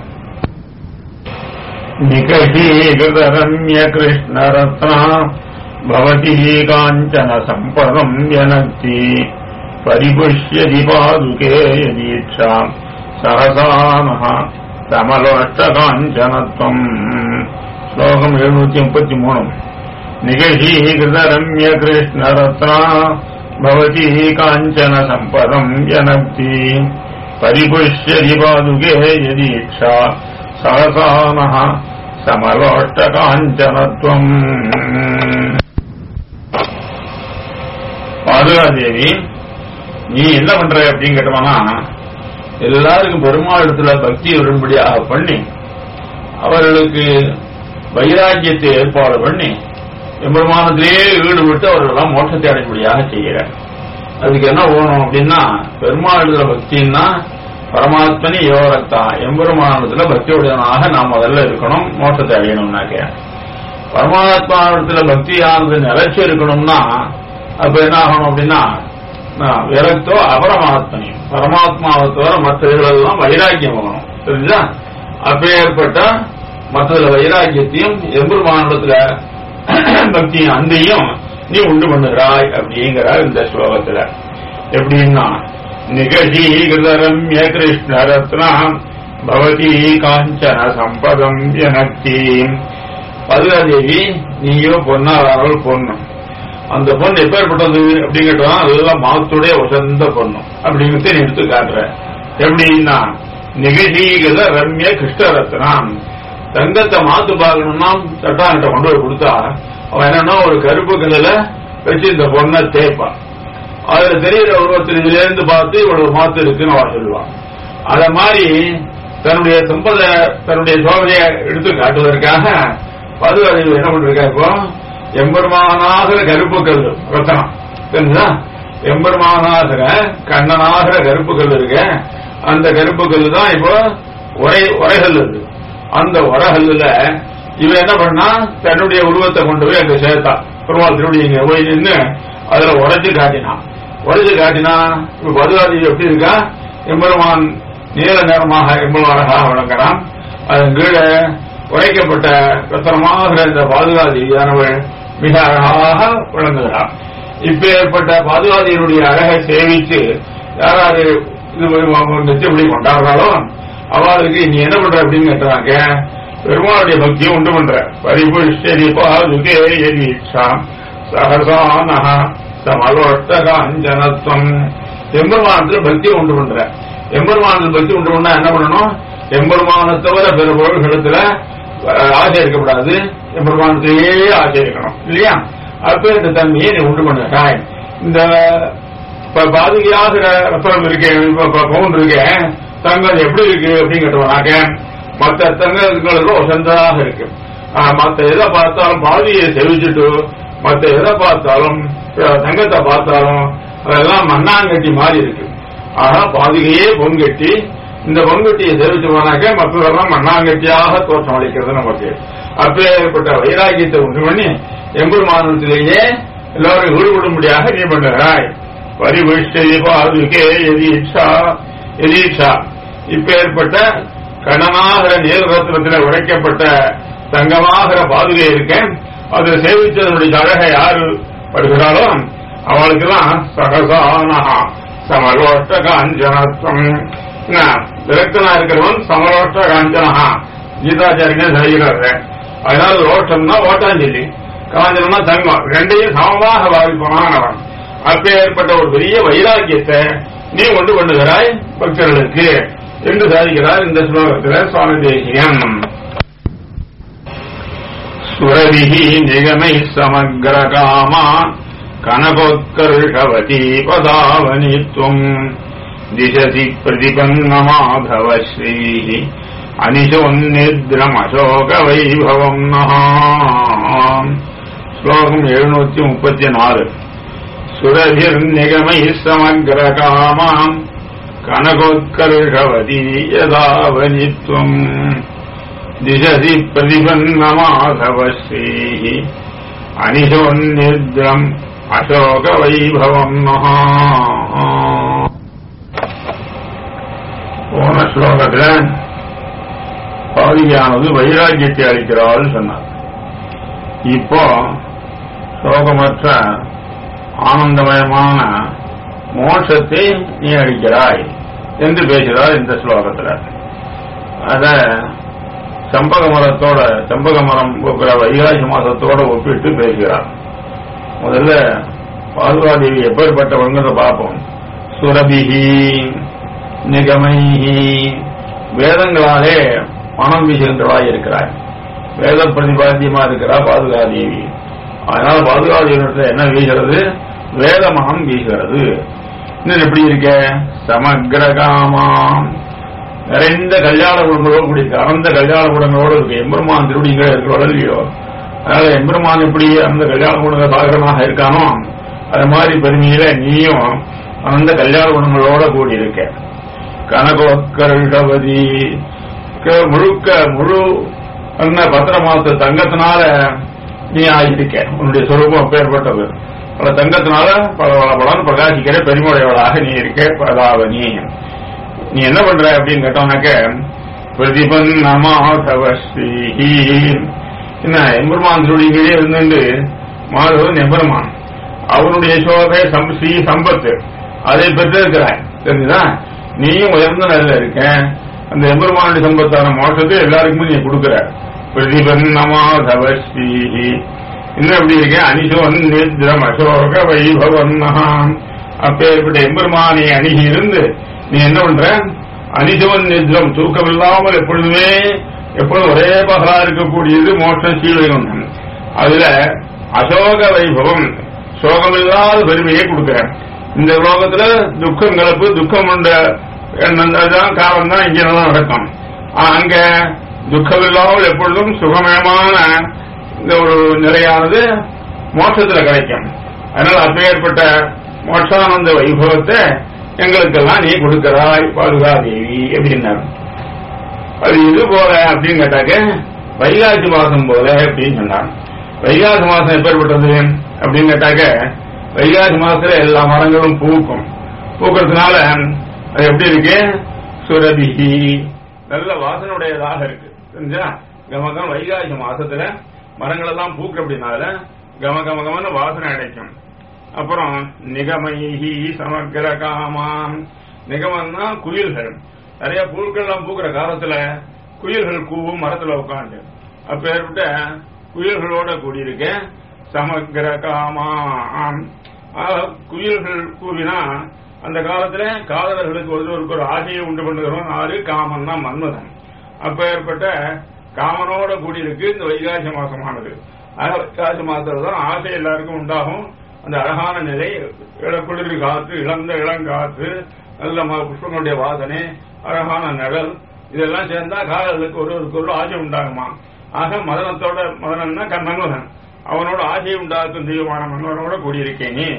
निकषीकृतरम्य कृष्णरत्ना भवती काञ्चन सम्पदम् जनक्ति परिपुष्यति पादुके यदीक्षा सहसामः समलोष्टकाञ्चनत्वम् श्लोकम् எழுநூத்தி முப்பத்தி மூணு निकषीकृतरम्य कृष्णरत्ना भवती काञ्चन सम्पदम् जनक्ति परिपुष्यति पादुके यदीक्षा சகசானः சமலோஷ்டகாஞ்சனத்துவம் பாதுகாதேவி நீ என்ன பண்ற அப்படின்னு கேட்டோம்னா எல்லாருக்கும் பெருமாள் இடத்துல பக்தி வரும்படியாக பண்ணி அவர்களுக்கு வைராக்கியத்தை ஏற்பாடு பண்ணி எம்பெருமானத்திலே ஈடுபட்டு அவர்களெல்லாம் மோட்சத்தை அடையும்படியாக செய்கிறார் அதுக்கு என்ன போகணும் அப்படின்னா பெருமாளுடைய பக்தின்னா பரமாத்மனி யோரத்தா எம்பெருமானத்துல பக்தியுடையவனாக நாம் முதல்ல இருக்கணும் மோட்சத்தை அடையணும்னாக்க பரமாத்மாவிடத்துல பக்தியானது நிலைச்சு இருக்கணும்னா அப்ப என்ன ஆகணும் அப்படின்னா ஆஹ், விரக்தோ அபரமாத்மனி பரமாத்மாவை தவிர மற்ற இதுகளெல்லாம் வைராக்கியம் ஆகணும் தெரிஞ்சா அப்பேற்பட்ட மற்றதுல வைராக்கியத்தையும் எம்பெருமானிடத்துல பக்தியும் அந்தையும் நீ உண்டு பண்ணுகிறாய் அப்படிங்கிறார் இந்த ஸ்லோகத்துல எப்படின்னா நிகழீகிருதரம்ய கிருஷ்ண ரத்னம் பவதி காஞ்சன சம்பதம் எனக்தி பதுகாதேவி நீயோ பொன்னாளர்கள் பொண்ணு அந்த பொண்ணு எப்பேற்பட்டது அப்படின்னு கேட்டா அதெல்லாம் மாத்துடைய உசந்த பொண்ணு அப்படிங்கிறத நீ எடுத்து காட்டுற எப்படின்னா நிகழீகிருத ரம்ய கிருஷ்ண ரத்னம் தங்கத்தை மாத்து பார்க்கணும்னா சட்டாங்கிட்ட கொண்டு போய் கொடுத்தா அவன் என்னன்னா ஒரு கருப்பு கல்லுல வச்சு இந்த பொண்ணை தேய்ப்பான் அதுல தெரியுற உருவத்தில் இதுல இருந்து பார்த்து இவ்வளவு மாத்து இருக்குன்னு அவன் சொல்லுவான் அத மாதிரி தன்னுடைய சம்பத தன்னுடைய சோதனையை எடுத்து காட்டுவதற்காக பதுவாதிகள் என்ன பண்ணிருக்கா இப்போ எம்பெருமானாகிற கருப்பு கல் ரத்தனம் தெரிஞ்சா எம்பெருமானாகிற கண்ணனாகிற கருப்பு கல் இருக்க அந்த கருப்பு கல் தான் இப்போ உரை உரைகல் இருக்கு அந்த உரகல்லுல இவன் என்ன பண்ணா தன்னுடைய உருவத்தை கொண்டு போய் அங்க சேர்த்தான் பெருமாள் திருவடி இங்க போய் நின்று அதுல உரைச்சு காட்டினான் உரைச்சு காட்டினா இப்ப பதுவாதி எப்படி இருக்கா எம்பெருமான் நீல நேரமாக எம்பெருமானாக விளங்குறான் அதன் கீழே உரைக்கப்பட்ட ரத்தனமாக இந்த பாதுகாதியானவள் மிக அழகாக விளங்குகிறான் இப்ப ஏற்பட்ட பாதுகாதியினுடைய அழகை சேவித்து யாராவது இது நிச்சயப்படி கொண்டாடுறாளோ அவளுக்கு நீ என்ன பண்ற அப்படின்னு கேட்டாங்க பெருமாளுடைய பக்தியை உண்டு பண்ற பரிபுஷ்டி பாதுகே யதீட்சாம் சகசானஹ சமலோஷ்டகாஞ்சனத்துவம் எம்பெருமானத்துல பக்தியை உண்டு பண்ற எம்பெருமானத்தில் பக்தி உண்டு பண்ணா என்ன பண்ணணும் எம்பெருமானை தவிர பிற பொருள்களத்துல அஹ், ஆசை இருக்கக்கூடாது எம்பெருமானத்திலேயே ஆசை இருக்கணும் இல்லையா அப்ப இந்த தன்மையை நீ உண்டு பண்ணுறாய் இந்த இப்ப பாதுகையாகிற ரத்தனம் இருக்கேன் இப்ப இப்ப பவுன் இருக்கேன் தங்கம் எப்படி இருக்கு அப்படின்னு கேட்டோம்னாக்க மற்ற தங்கங்களுக்கு உசந்ததாக இருக்கு ஆஹ், மத்த எதை பார்த்தாலும் பாதியை செவிச்சுட்டு மத்த எதை பார்த்தாலும் அஹ், தங்கத்தை பார்த்தாலும் அதெல்லாம் மண்ணாங்கட்டி மாதிரி இருக்கு ஆனா பாதுகையே பொன்கட்டி இந்த பொன்கட்டியை சேவிச்சு போனாக்க மற்றதெல்லாம் மண்ணாங்கட்டியாக தோற்றம் அளிக்கிறது நமக்கு அப்பேற்பட்ட வைராக்கியத்தை உண்டு பண்ணி எம்பெருமானத்திலேயே எல்லாரும் ஈடுபடும்படியாக நீ பண்ணுகிறாய் பரிவிஷ்டி பாதுகே எதீட்சா எதீட்சா இப்பேற்பட்ட கணனாகிற நீலரத்னத்தில் உடைக்கப்பட்ட தங்கமாகிற பாதுகை இருக்கேன் அதை சேவிச்சதனுடைய அழகை யாரு படுகிறாளோ அவளுக்கெல்லாம் சகசானஹா சமலோஷ்ட காஞ்சனத்துவம் விரக்தனா இருக்கிறவன் சமலோஷ்ட காஞ்சனஹா கீதாச்சாரியனே சொல்கிறாரு அதனால ரோஷம்னா ஓட்டாஞ்சொல்லி காஞ்சனம்னா தங்கம் ரெண்டையும் சமமாக பாவிப்பனான் அவன் அப்பேற்பட்ட ஒரு பெரிய வைராக்கியத்தை நீ கொண்டு பண்ணுகிறாய் பக்தர்களுக்கு என்று சாதிக்கிறார் இந்த ஸ்லோகத்தில் சுவாமி தேசியம் சுரவிஹி நிகமை சமக்ர காமா கனகோத்கர்ஷவதி பதாவனித்வம் திசசி பிரதிபன்னமாதவ ஸ்ரீ அனிஷோன்னித்ரமசோக வைபவம் நகாம் ஸ்லோகம் எழுநூத்தி முப்பத்தி நாலு சுரभिर्निगमैः समग्रकामाम् कनकोत्कर्षवती यदावनित्वम् दिशसि प्रतिपन्नमाधवश्रीः अनिशोन्निद्रम् अशोकवैभवम् नः போன ஸ்லோகத்துல பாதியானது வைராக்கியத்தை அளிக்கிறாள் சொன்னார் இப்போ சோகமற்ற ஆனந்தமயமான மோட்சத்தை நீ அளிக்கிறாய் என்று பேசுகிறார் இந்த ஸ்லோகத்துல அத செம்பக மரத்தோட செம்பக மரம் போக்குற வைகாசி மாசத்தோட ஒப்பிட்டு பேசுகிறார் முதல்ல பாதுகாதேவி எப்பேற்பட்டவங்கிறத பார்ப்போம் சுரபிஹி நிகமைஹி வேதங்களாலே மனம் வீசுகின்றவளாய் இருக்கிறாய் வேத பிரதிபாத்தியமா இருக்கிறா பாதுகாதேவி அதனால பாதுகாதேவியிடத்துல என்ன வீசுகிறது வேத மனம் வீசுகிறது இன்னும் எப்படி இருக்க சமக்ரகாமாம் நிறைந்த கல்யாண குடங்களோடு கூடிய அறந்த கல்யாண குடங்களோடு இருக்கு எம்பெருமான் திருவடிங்க இருக்கிறோட இல்லையோ அதனால எம்பெருமான் எப்படி அந்த கல்யாண குடங்க சாகரமாக இருக்கானோ அது மாதிரி பெருமையில நீயும் அந்த கல்யாண குணங்களோட கூடி இருக்க கனகோக்கருடவதி க- முழுக்க முழு அந்த பத்திர மாச தங்கத்தினால நீ ஆகியிருக்க உன்னுடைய சொரூபம் அப்பேற்பட்டது பல தங்கத்தினால பல பல பலன் பிரகாசிக்கிற பெருமுடையவளாக நீ இருக்க பதாவனி நீ என்ன பண்ற அப்படின்னு கேட்டோம்னாக்க பிரதிபன் நமாதவஸ்ரீ என்ன எம்பெருமான் கீழே இருந்துட்டு மாதவன் எம்பெருமான் அவனுடைய சோகை சம் ஸ்ரீ சம்பத்து அதை பெற்றிருக்கிறாய் தெரிஞ்சுதா நீயும் உயர்ந்த நிலையில இருக்க அந்த எம்பெருமானுடைய சம்பத்தான மோட்சத்தை எல்லாருக்குமே நீ கொடுக்கிற பிரதிபன் நமாதவஸ்ரீ இன்னும் எப்படி இருக்க அனிசோன் நித்ரம் அசோக வைபவன் அப்பேற்பட்ட எம்பெருமானை அணுகி இருந்து நீ என்ன பண்ற அனிசவன் நித்ரம் தூக்கமில்லாமல் எப்பொழுதுமே எப்பொழுதும் ஒரே பகலா இருக்கக்கூடியது மோட்சம் சீவைகுண்டம் அதுல அசோக வைபவம் சோகமில்லாத பெருமையை கொடுக்கிறேன் இந்த லோகத்துல துக்கம் கலப்பு துக்கம் உண்ட அதுதான் காலம் தான் இங்க நல்லா நடக்கும் ஆ, அங்க துக்கமில்லாமல் எப்பொழுதும் சுகமயமான இந்த ஒரு நிலையானது மோட்சத்துல கிடைக்கும் அதனால அப்பேற்பட்ட மோட்சானந்த வைபவத்தை எங்களுக்கெல்லாம் நீ கொடுக்கிறாய் பாதுகாதேவி அப்படின்னாரு அது இது போல அப்படின்னு கேட்டாக்க வைகாசி மாசம் போல அப்படின்னு சொன்னாங்க வைகாசி மாசம் எப்பேற்பட்டது அப்படின்னு கேட்டாக்க வைகாசி மாசத்துல எல்லா மரங்களும் பூக்கும் பூக்கிறதுனால அது எப்படி இருக்கு சுரபிகி நல்ல வாசனையுடையதாக இருக்கு தெரிஞ்சா கமகம் வைகாசி மாசத்துல மரங்கள் எல்லாம் பூக்கு அப்படின்னால கம கம கமன்னு வாசனை அடைக்கும் அப்புறம் நிகமைஹி சமக்கிர காமாம் நிகமம்னா குயில்கள் நிறைய பூக்கள்லாம் பூக்கிற காலத்துல குயில்கள் கூவும் மரத்துல உட்காந்து அப்ப ஏற்பட்ட குயில்களோட கூடியிருக்க சமக்கிர காமாம் ஆக, குயில்கள் கூவினா அந்த காலத்துல காதலர்களுக்கு ஒருவருக்கு ஒரு ஆசையை உண்டு பண்ணுகிறோம் ஆறு காமன்னா மன்மதன் அப்ப ஏற்பட்ட காமனோட கூடியிருக்கு இந்த வைகாசி மாசமானது ஆக, வைகாசி மாசத்துல தான் ஆசை எல்லாருக்கும் உண்டாகும் அந்த அழகான நிலை இள- குளிர் காற்று இளந்த இளங்காற்று நல்ல ம- புஷ்பங்களுடைய வாசனை அழகான நிழல் இதெல்லாம் சேர்ந்தா காதலுக்கு ஒருவருக்கு ஒரு ஆசை உண்டாகுமா ஆக மதனத்தோட மதனன்னா கண்ணன் அவனோட ஆசையை உண்டாக்கும் தெய்வமான மன்னவனோட கூடியிருக்கேன் நீ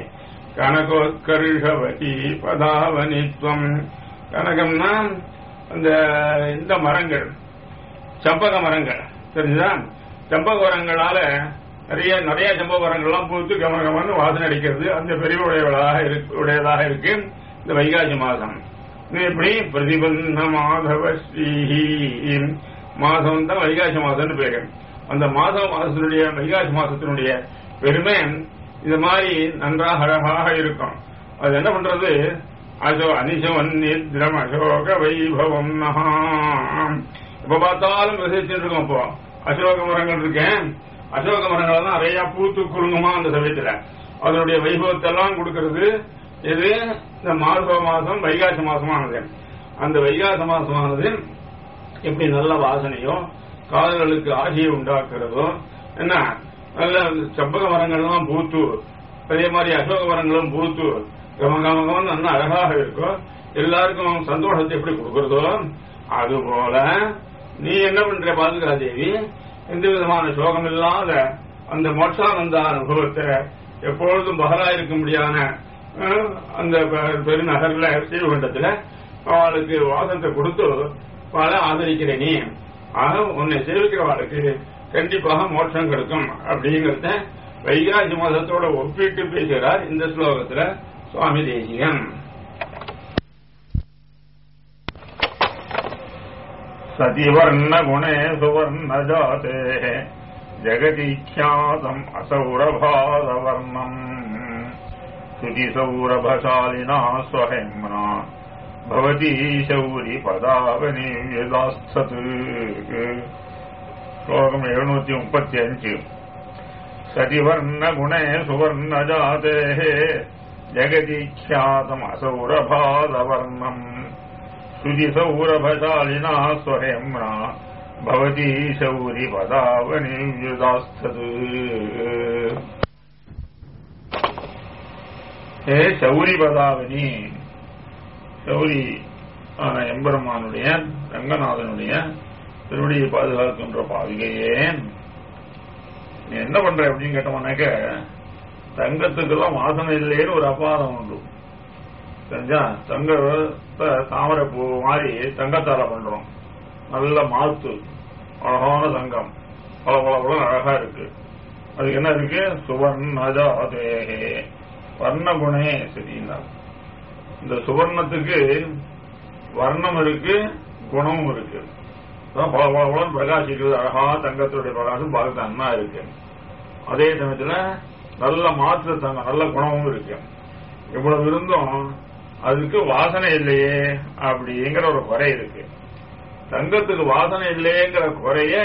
கனகோத்கர்ஷவதி பதாவனித்வம் கனகம்னா அந்த இந்த மரங்கள் செம்பக மரங்கள் தெரிஞ்சுதா செம்பக மரங்களால நிறைய நிறைய செம்பக மரங்கள்லாம் பூத்து கமகமன்னு வாசனை அடிக்கிறது அந்த பெரிய உடையவளாக இருக்கு உடையதாக இருக்கு இந்த வைகாசி மாதம் இது எப்படி பிரதிபந்த மாதவ ஸ்ரீஹி மாதம் தான் வைகாசி மாதம்னு பேரு அந்த மாதம் மாதத்தினுடைய வைகாசி மாசத்தினுடைய பெருமை இது மாதிரி நன்றாக அழகாக இருக்கும் அது என்ன பண்றது அசோ அனிசவன் நித்ரம் அசோக வைபவம் நகாம் இப்ப பார்த்தாலும் விசேஷம் இருக்கும் அப்போ அசோக மரங்கள் இருக்கேன் அசோக மரங்கள் தான் நிறைய பூத்து குலுங்குமா அந்த சமயத்துல அதனுடைய வைபவத்தை எல்லாம் கொடுக்கிறது இது இந்த மார்கவ மாதம் வைகாசி மாசமானது அந்த வைகாசி மாசமானது எப்படி நல்ல வாசனையோ காதல்களுக்கு ஆசையை உண்டாக்குறதோ என்ன நல்ல செவ்வக மரங்கள்லாம் பூத்து அதே மாதிரி அசோக மரங்களும் பூத்து கமகமகம் நல்ல அழகாக இருக்கும் எல்லாருக்கும் சந்தோஷத்தை எப்படி கொடுக்கறதோ அது போல நீ என்ன பண்ற பாதுகாதேவி எந்த விதமான சோகம் இல்லாத அந்த மோட்சானந்த அனுபவத்தை எப்பொழுதும் பகலா இருக்க முடியாத அஹ், அந்த பெ- பெருநகர்ல ஸ்ரீவைகுண்டத்துல அவளுக்கு வாசத்தை கொடுத்து அவளை ஆதரிக்கிற நீ ஆக உன்னை சேவிக்கிறவாளுக்கு கண்டிப்பாக மோட்சம் கிடைக்கும் அப்படிங்கறத வைகாசி மாதத்தோட ஒப்பிட்டு பேசுகிறார் இந்த ஸ்லோகத்துல சுவாமி தேசிகன் சதிவர்ண குணே சுவர்ண ஜாதே ஜெகதி ख्यातम् असौरभादवर्णम् श्रुतिसौरभशालिना स्वहेम्ना भवती शौरि पदावनि व्यदास्थत् श्लोकम् எழுநூத்தி முப்பத்தி அஞ்சு सतिवर्णगुणे सुवर्णजातेः जगति ख्यातम् असौरभादवर्णम् श्रुतिसौरभशालिना स्वहेम्ना भवती शौरि पदावनि व्युदास्तत् ஹே சௌரி பதாவனி சௌரி ஆன எம்பெருமானுடைய ரங்கநாதனுடைய திருவடியை பாதுகாக்கின்ற பாதுகையே நீ என்ன பண்ற அப்படின்னு கேட்டோம்னாக்க தங்கத்துக்கெல்லாம் வாசனை இல்லைன்னு ஒரு அபாதம் உண்டு தெரிஞ்சா தங்க தாமரை பூ மாதிரி தங்கத்தால பண்றோம் நல்ல மாத்து அழகான தங்கம் பல பல பல அழகா இருக்கு அதுக்கு என்ன இருக்கு சுவர்ணஜாதே வர்ண குணே சரிங்களா இந்த சுவர்ணத்துக்கு வர்ணம் இருக்கு குணமும் இருக்கு அதான் பல பல பலன் பிரகாசிக்கிறது அழகா தங்கத்துடைய பிரகாசம் பார்க்க அண்ணா இருக்கு அதே சமயத்துல நல்ல மாற்று தங்கம் நல்ல குணமும் இருக்கு இவ்வளவு இருந்தும் அதுக்கு வாசனை இல்லையே அப்படிங்கிற ஒரு குறை இருக்கு தங்கத்துக்கு வாசனை இல்லையேங்கிற குறைய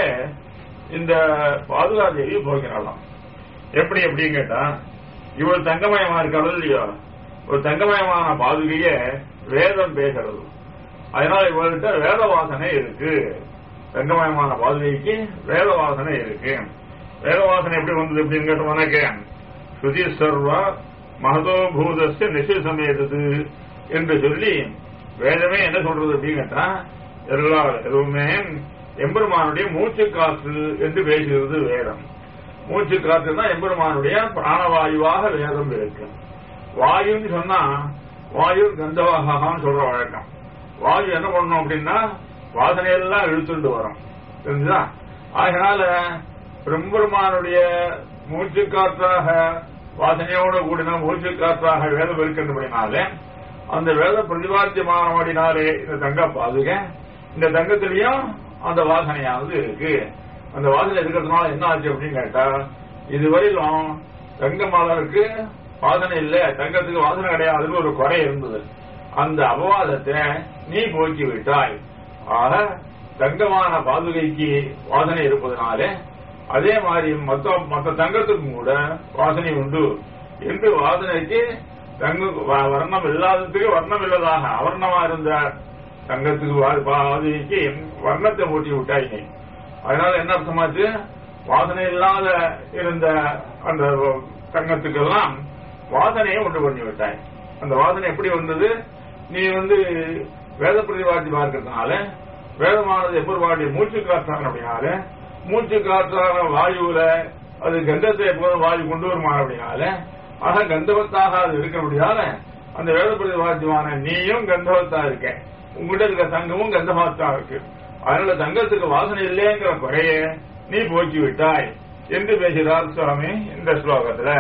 இந்த பாதுகாதேவி போகிறாளாம் எப்படி எப்படின்னு கேட்டா இவள் தங்கமயமா இருக்காள் இல்லையோ ஒரு தங்கமயமான பாதுகைய வேதம் பேசுறது அதனால இவள்கிட்ட வேத வாசனை இருக்கு தங்கமயமான பாதுகைக்கு வேத வாசனை இருக்கு வேத வாசனை எப்படி வந்தது அப்படின்னு கேட்டோம்னாக்க ஸ்ருதி சர்வா மகதோ பூதஸ்ய நிசு சமேதது என்று சொல்லி வேதமே என்ன சொல்றது அப்படின்னு கேட்டா எல்லா எதுவுமே எம்பெருமானுடைய மூச்சு காற்று என்று பேசுகிறது வேதம் மூச்சு காற்று தான் எம்பெருமானுடைய பிராணவாயுவாக வேதம் இருக்கு வாயுன்னு சொன்னா வாயு கந்தவாகான்னு சொல்ற வழக்கம் வாயு என்ன பண்ணணும் அப்படின்னா வாசனையெல்லாம் இழுத்துட்டு வரும் தெரிஞ்சுதா அதனால பெரும்பெருமானுடைய மூச்சு காற்றாக வாசனையோடு கூடின மூச்சு காற்றாக வேதம் இருக்கின்றபடினாலே அந்த வேத பிரதிபாத்தியமானபடினாலே இந்த தங்க பாதுக இந்த தங்கத்திலையும் அந்த வாசனையானது இருக்கு அந்த வாசனை இருக்கிறதுனால என்ன ஆச்சு அப்படின்னு கேட்டா இதுவரையிலும் தங்க மலருக்கு வாசனை இல்ல தங்கத்துக்கு வாசனை கிடையாதுன்னு ஒரு குறை இருந்தது அந்த அபவாதத்தை நீ போக்கி விட்டாய் ஆக தங்கமான பாதுகைக்கு வாசனை இருப்பதனாலே அதே மாதிரி மொத்த மற்ற தங்கத்துக்கும் கூட வாசனை உண்டு என்று வாசனைக்கு தங்க வ- வர்ணம் இல்லாததுக்கு வர்ணம் இல்லதாக அவர்ணமா இருந்த தங்கத்துக்கு வா- பாதுகைக்கு வர்ணத்தை ஊட்டி விட்டாய் நீ அதனால என்ன அர்த்தமாச்சு வாசனை இல்லாத இருந்த அந்த தங்கத்துக்கெல்லாம் வாசனையை உண்டு பண்ணி விட்டாய் அந்த வாசனை எப்படி வந்தது நீ வந்து வேத பிரதிவாதி பார்க்கறதுனால வேதமானது எப்பொருவாடி மூச்சு காற்றான அப்படினால மூச்சு காற்றான வாயுல அது கந்தத்தை எப்போதும் வாயு கொண்டு வருமா அப்படினால ஆக கந்தவத்தாக அது இருக்க முடியாத அந்த வேத பிரதிவாத்தியமான நீயும் கந்தவத்தா இருக்க உங்ககிட்ட இருக்க தங்கமும் கந்தமாத்தான் இருக்கு அதனால தங்கத்துக்கு வாசனை இல்லைங்கிற குறைய நீ போக்கி விட்டாய் என்று பேசுகிறார் சுவாமி இந்த ஸ்லோகத்துல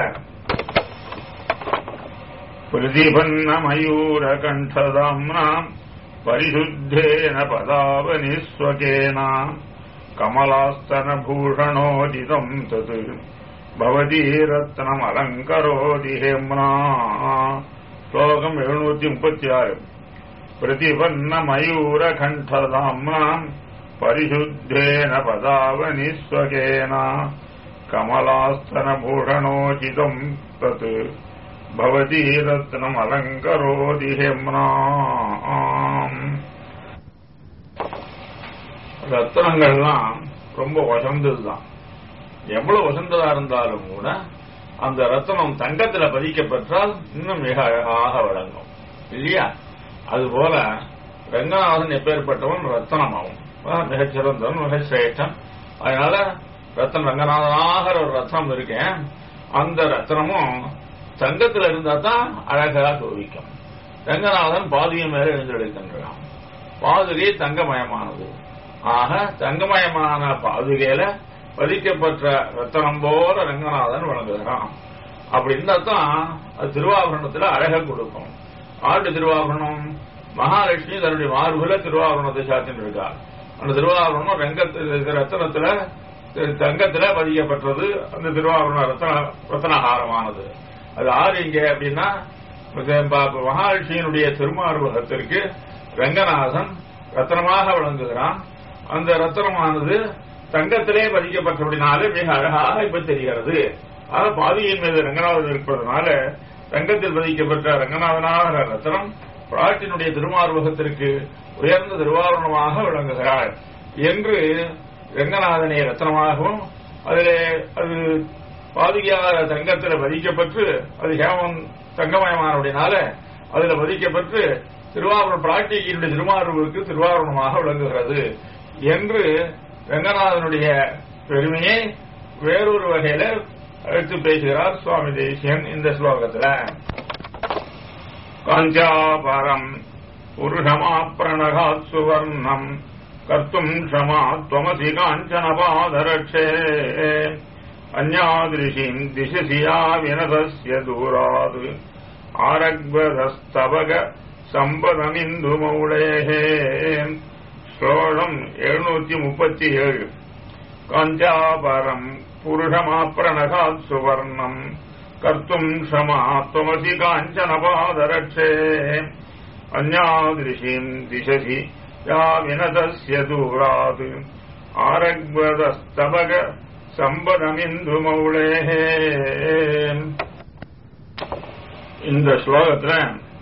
பிரதிபன்ன மயூர கண்டதாம்னாம் பரிசுத்தேன பதாவனிஸ்வகேன கமலாஸ்தன பூஷணோதிதம் தத் பவதி ரத்னம் அலங்கரோதி ஹேம்னா ஸ்லோகம் எழுநூத்தி முப்பத்தி ஆறு प्रतिपन्न मयूर कण्ठधाम्नाम् परिशुद्धेन पदावनिस्वकेन कमलास्तनभूषणोचितम् तत् भवती रत्नमलङ्करोति हेम्ना ரத்னங்கள்லாம் ரொம்ப வசந்ததுதான் எவ்வளவு வசந்ததா இருந்தாலும் கூட அந்த ரத்னம் தங்கத்துல பதிக்கப்பெற்றால் இன்னும் மிக அழகாக விளங்கும் இல்லையா அதுபோல ரங்கநாதன் எப்பேற்பட்டவன் ரத்தனமாகும் மிகச் சிறந்தவன் மிக சிரேஷ்டன் அதனால ரத்தன் ரங்கநாதனாகிற ஒரு ரத்னம் இருக்கேன் அந்த ரத்னமும் தங்கத்துல இருந்தா தான் அழகா சோபிக்கும் ரங்கநாதன் பாதுகை மேல எழுந்தெடுக்கின்றான் பாதுகை தங்கமயமானது ஆக தங்கமயமான பாதுகையில பதிக்கப்பட்ட ரத்தனம் போல ரங்கநாதன் வழங்குகிறான் அப்படி இருந்தா தான் அது திருவாபரணத்துல அழக கொடுக்கும் ஆண்டு திருவாபரணம் மகாலட்சுமி தன்னுடைய மார்புல திருவாபரணத்தை சாத்தின்னு இருக்கார் அந்த திருவாபரணம் ரங்கத்தில் ரத்தனத்துல தங்கத்துல பதிக்கப்பட்டது அந்த திருவாபரண ரத்தன ரத்தனஹாரமானது அது ஆறு இங்க அப்படின்னா மகாலட்சுமியினுடைய திருமார்பகத்திற்கு ரங்கநாதன் ரத்தனமாக விளங்குகிறான் அந்த ரத்தனமானது தங்கத்திலே பதிக்கப்பட்டபடினாலே மிக அழகாக இப்ப தெரிகிறது ஆக பாதியின் மீது ரங்கநாதன் இருப்பதனால தங்கத்தில் பதிக்கப்பட்ட ரங்கநாதனாக ரத்தனம் பிராட்டினுடைய திருமார்பகத்திற்கு உயர்ந்த திருவாரணமாக விளங்குகிறாள் என்று ரங்கநாதனை ரத்தனமாகவும் அதிலே அது பாதுகையாக தங்கத்தில் பதிக்கப்பட்டு அது ஹேமம் தங்கமயமானபடினால அதுல பதிக்கப்பட்டு திருவாரூர் பிராட்டியினுடைய திருமார்புக்கு திருவாரணமாக விளங்குகிறது என்று ரங்கநாதனுடைய பெருமையை வேறொரு வகையில எடுத்து பேசுகிறார் சுவாமி தேசியன் இந்த ஸ்லோகத்துல காஞ்சாபரம் புருஷமாப்ரணகாத் சுவர்ணம் கர்த்தும் க்ஷமா त्वमसि काञ्चनपादरक्षे अन्यादृशीम् दिशसि या विनतस्य दूरात् आरग्वधस्तवग சம்பதமிந்துமௌளேः ஸ்லோகம் எழுநூத்தி முப்பத்தி ஏழு காஞ்சாபரம் புருஷமாப்ரணகாத் சுவர்ணம் கர்த்தும் க்ஷமா त्वमसि काञ्चनपादरक्षे अन्यादृशीम् दिशसि या विनतस्य दूरात् आरग्वदस्तबग சம்பதமிந்துமௌளேः இந்த ஸ்லோகத்துல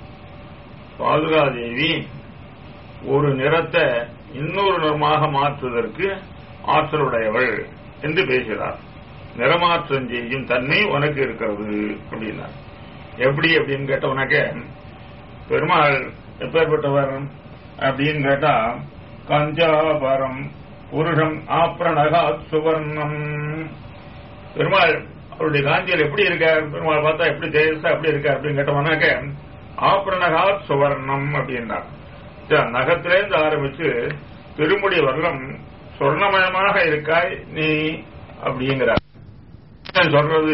பாதுகாதேவி ஒரு நிறத்தை இன்னொரு நிறமாக மாற்றுவதற்கு ஆற்றலுடையவள் என்று பேசுகிறார் நிறமாற்றம் செய்யும் தன்மை உனக்கு இருக்கிறது அப்படின்னா எப்படி அப்படின்னு கேட்ட உனக்கு பெருமாள் எப்பேற்பட்டவர் அப்படின்னு கேட்டா கஞ்சாபரம் புருஷம் ஆப்ரணகா சுவர்ணம் பெருமாள் அவருடைய காஞ்சியில் எப்படி இருக்கார் பெருமாள் பார்த்தா எப்படி தேசா எப்படி இருக்கார் அப்படின்னு கேட்டவனாக்க ஆப்ரணகா சுவர்ணம் அப்படின்னார் நகத்திலேருந்து ஆரம்பிச்சு திருமுடி வர்ணம் சொர்ணமயமாக இருக்காய் நீ அப்படிங்கிறார் சொல்றது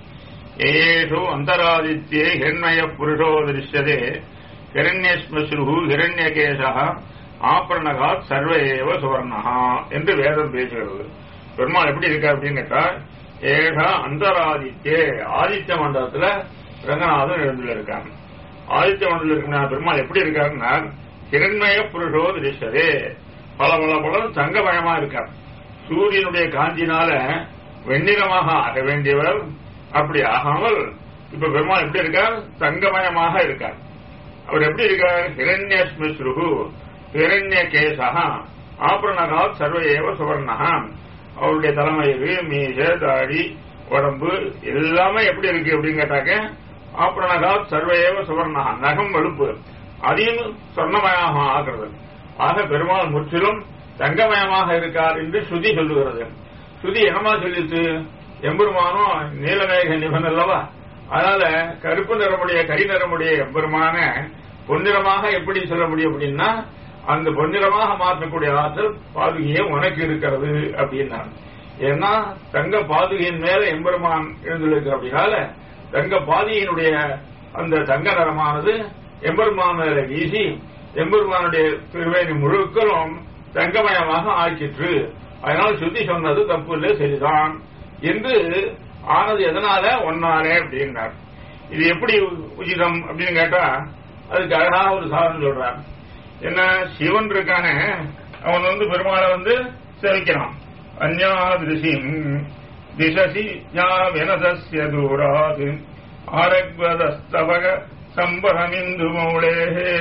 ஏஷு அந்தராதித்யே ஹிரண்மய புருஷோ திருஷ்யதே ஹிரண்யஸ்மஸ்ரு ஹிரண்யகேசா ஆபரணகா சர்வ ஏவ சுவர்ணகா என்று வேதம் பேசுகிறது பெருமாள் எப்படி இருக்கார் அப்படின்னு கேட்டா ஏஷா அந்தராதித்யே ஆதித்ய மண்டலத்துல ரங்கநாதன் எழுந்துள்ள இருக்காங்க ஆதித்ய மண்டலம் இருக்கிற பெருமாள் எப்படி இருக்காருன்னா ஹிரண்மய புருஷோ திருஷ்யதே பல பல பல தங்கமயமா இருக்கார் சூரியனுடைய காஞ்சினால வெண்ணிறமாக ஆக வேண்டியவர் அப்படி ஆகாமல் இப்ப பெருமாள் எப்படி இருக்கார் தங்கமயமாக இருக்கார் அவர் எப்படி இருக்கார் ஹிரண்யஸ்மிஸ்ருகு ஹிரண்ய கேசா ஆபரணகா சர்வ ஏவ சுவர்ணகா அவருடைய தலைமயிறு மீச தாடி உடம்பு எல்லாமே எப்படி இருக்கு அப்படின்னு கேட்டாக்க ஆபரணகா சர்வ ஏவ சுவர்ணகா நகம் வெளுப்பு அதையும் சொர்ணமயமாக ஆகிறது ஆக பெருமாள் முற்றிலும் தங்கமயமாக இருக்கார் என்று ஸ்ருதி சொல்லுகிறது ஸ்ருதி என்னமா சொல்லிச்சு எம்பெருமானும் நீலமேக நிபன் அல்லவா அதனால கருப்பு நிறமுடைய கரி நிறமுடைய எம்பெருமான பொன்னிறமாக எப்படி சொல்ல முடியும் அப்படின்னா அந்த பொன்னிறமாக மாற்றக்கூடிய ஆற்றல் பாதுகையே உனக்கு இருக்கிறது அப்படின்னா ஏன்னா தங்க பாதுகையின் மேல எம்பெருமான் எழுந்திருக்கு அப்படின்னால தங்க பாதுகையினுடைய அந்த தங்க நிறமானது எம்பெருமான் மேல வீசி எம்பெருமானுடைய திருவேணி முழுக்களும் தங்கமயமாக ஆக்கிற்று அதனால சுத்தி சொன்னது தப்பு இல்லை சரிதான் என்று ஆனது எதனால ஒன்னாலே அப்படின்னார் இது எப்படி உச்சிதம் அப்படின்னு கேட்டா அதுக்கு அழகாக ஒரு சாதனம் சொல்றார் என்ன சிவன் இருக்கானே அவன் வந்து பெருமாளை வந்து சேவிக்கிறான் அந்யாதிருஷிம் திசசி யாவினதஸ்ய தூராது ஆரக்வதஸ்தவக சம்பகமிந்து மௌளேஹே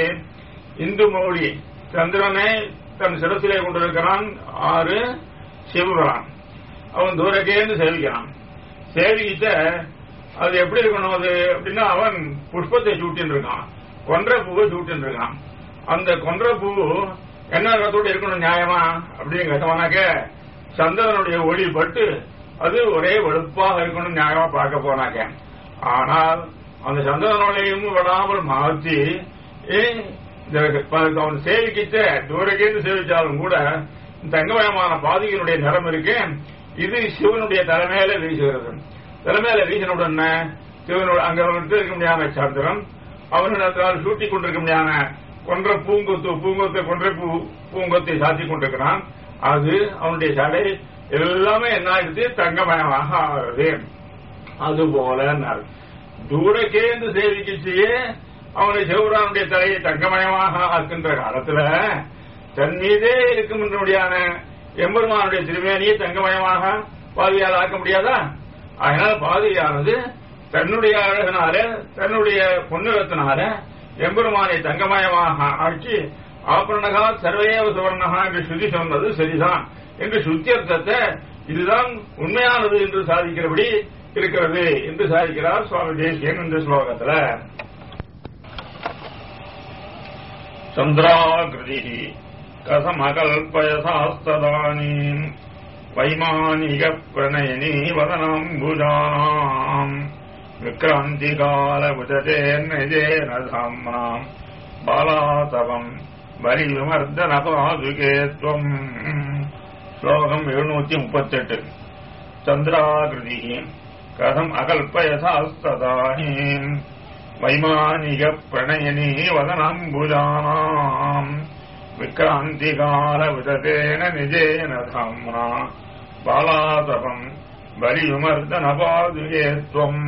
இந்து மௌழி சந்திரனை தன் சிரசிலே கொண்டிருக்கிறான் ஆறு சிவபுரான் அவன் தூரக்கேந்து சேவிக்கிறான் சேவிக்கிட்ட அது எப்படி இருக்கணும் அது அப்படின்னா அவன் புஷ்பத்தை சூட்டின்னு இருக்கான் கொன்ற பூவை சூட்டின்னு இருக்கான் அந்த கொன்ற பூ என்ன ரத்தோடு இருக்கணும் நியாயமா அப்படின்னு கேட்டவனாக்க சந்திரனுடைய ஒளி பட்டு அது ஒரே வெளுப்பாக இருக்கணும் நியாயமா பார்க்க போனாக்க ஆனால் அந்த சந்திரனுடையும் விடாமல் மாற்றி அவன் சேவிக்கிட்ட தூரக்கேந்து சேவிச்சாலும் கூட தங்கமயமான பாதிகளுடைய நிறம் இருக்கு இது சிவனுடைய தலைமையில வீசுகிறது தலைமையில வீசினுடன் சிவனோட அங்க இருக்க முடியாத சந்திரன் அவனிடத்தால் சூட்டி கொண்டிருக்க முடியாத கொன்ற பூங்கொத்து பூங்கொத்தை கொன்ற பூ பூங்கொத்தை சாத்தி கொண்டிருக்கிறான் அது அவனுடைய சடை எல்லாமே என்ன ஆயிடுச்சு தங்கமயமாக ஆகிறது அதுபோல தூரக்கேந்து சேவிக்கிச்சையே அவனை சிவபுரானுடைய தலையை தங்கமயமாக ஆக்கின்ற காலத்துல தன் மீதே இருக்கும்படியான எம்பெருமானுடைய திருமேனியை தங்கமயமாக பாதியால் ஆக்க முடியாதா அதனால பாதியானது தன்னுடைய அழகினால தன்னுடைய பொன்னிறத்தினால எம்பெருமானை தங்கமயமாக ஆக்கி ஆபரணகா சர்வேவ சுவர்ணகா என்று சுதி சொன்னது சரிதான் என்று சுத்தியர்த்தத்தை இதுதான் உண்மையானது என்று சாதிக்கிறபடி இருக்கிறது என்று சாதிக்கிறார் சுவாமி தேசியன் இந்த ஸ்லோகத்துல சந்திராகிருதி கசமகல்பயசாஸ்ததானீம் வைமானிக பிரணயனி வதனாம்புஜானாம் விக்ராந்தி கால புஜதேர்நஜேன சாம்னாம் பாலாதவம் வரி விமர்தன பாதுகேத்வம் ஸ்லோகம் எழுநூத்தி முப்பத்தெட்டு சந்திராகிருதி கதம் அகல்பயசாஸ்ததானீம் வைமானிக பிரணயனி வதனாம்புஜானாம் விக்ராந்திகால விததேன நிஜேன தாம்னா பாலாதபம் பலியுமர்தன பாதுகேத்வம்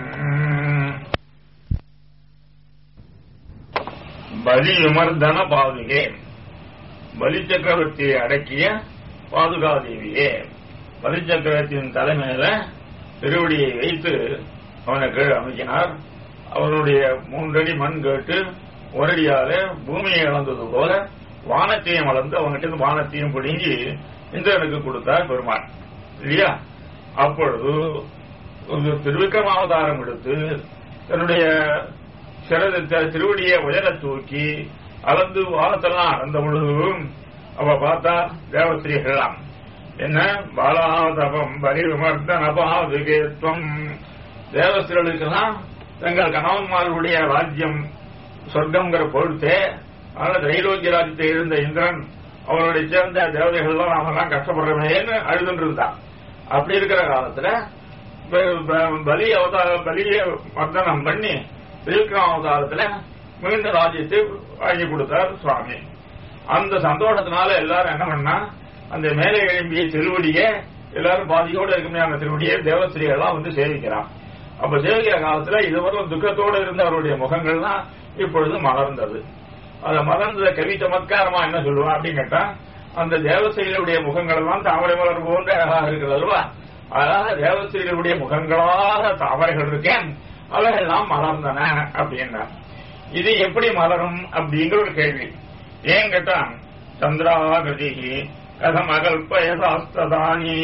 பலியுமர்தன பாதுகே பலி சக்கரவர்த்தியை அடக்கிய பாதுகாதேவியே பலி சக்கரவர்த்தியின் தலைமையில திருவடியை வைத்து அவனை கீழ் அமைக்கினார் அவனுடைய மூன்றடி மண் கேட்டு ஒரடியால பூமியை இழந்தது போல வானத்தையும் வளர்ந்து அவங்ககிட்ட வானத்தையும் பிடுங்கி இந்திரனுக்கு கொடுத்தார் பெருமாள் இல்லையா அப்பொழுது ஒரு திருவிக்ரமாவதாரம் எடுத்து தன்னுடைய சிறத திருவடியை உயர தூக்கி அளந்து வானத்தெல்லாம் அளந்த பொழுது அவ பார்த்தா தேவஸ்ரீகளாம் என்ன பாலாதபம் பரிவிமர்தன பாதுகேத்வம் தேவஸ்திரர்களுக்கெல்லாம் தங்கள் கணவன்மார்களுடைய ராஜ்யம் சொர்க்கம்ங்கிற பொருத்தே அதனால திரைலோக்கிய ராஜ்யத்தை இருந்த இந்திரன் அவருடைய சேர்ந்த தேவதைகள்லாம் நாமெல்லாம் கஷ்டப்படுறமேன்னு அழுதுன்னு இருந்தான் அப்படி இருக்கிற காலத்துல ப- ப- பலி அவதார பலிய மர்தனம் பண்ணி திருவிக்ரம அவதாரத்துல மீண்டும் ராஜ்யத்தை வாங்கி கொடுத்தார் சுவாமி அந்த சந்தோஷத்தினால எல்லாரும் என்ன பண்ணா அந்த மேலே எழும்பிய திருவடியை எல்லாரும் பாதியோட இருக்குமே அந்த திருவடியை தேவஸ்ரீகள்லாம் வந்து சேவிக்கிறான் அப்ப சேவிக்கிற காலத்துல இதுவரை துக்கத்தோடு இருந்த அவருடைய முகங்கள்லாம் இப்பொழுது மலர்ந்தது அந்த மலர்ந்த கவி சமத்காரமா என்ன சொல்லுவா அப்படின்னு கேட்டா அந்த தேவஸ்ரீகளுடைய முகங்கள் எல்லாம் தாமரை மலர் போன்ற அழகாக இருக்கிறது அல்லவா அதனால தேவஸ்ரீகளுடைய முகங்களாக தாமரைகள் இருக்கேன் அவைகள்லாம் மலர்ந்தன அப்படின்னா இது எப்படி மலரும் அப்படிங்கிற ஒரு கேள்வி ஏன் கேட்டா சந்திராகதி கதம் அகல்பயசாஸ்ததானி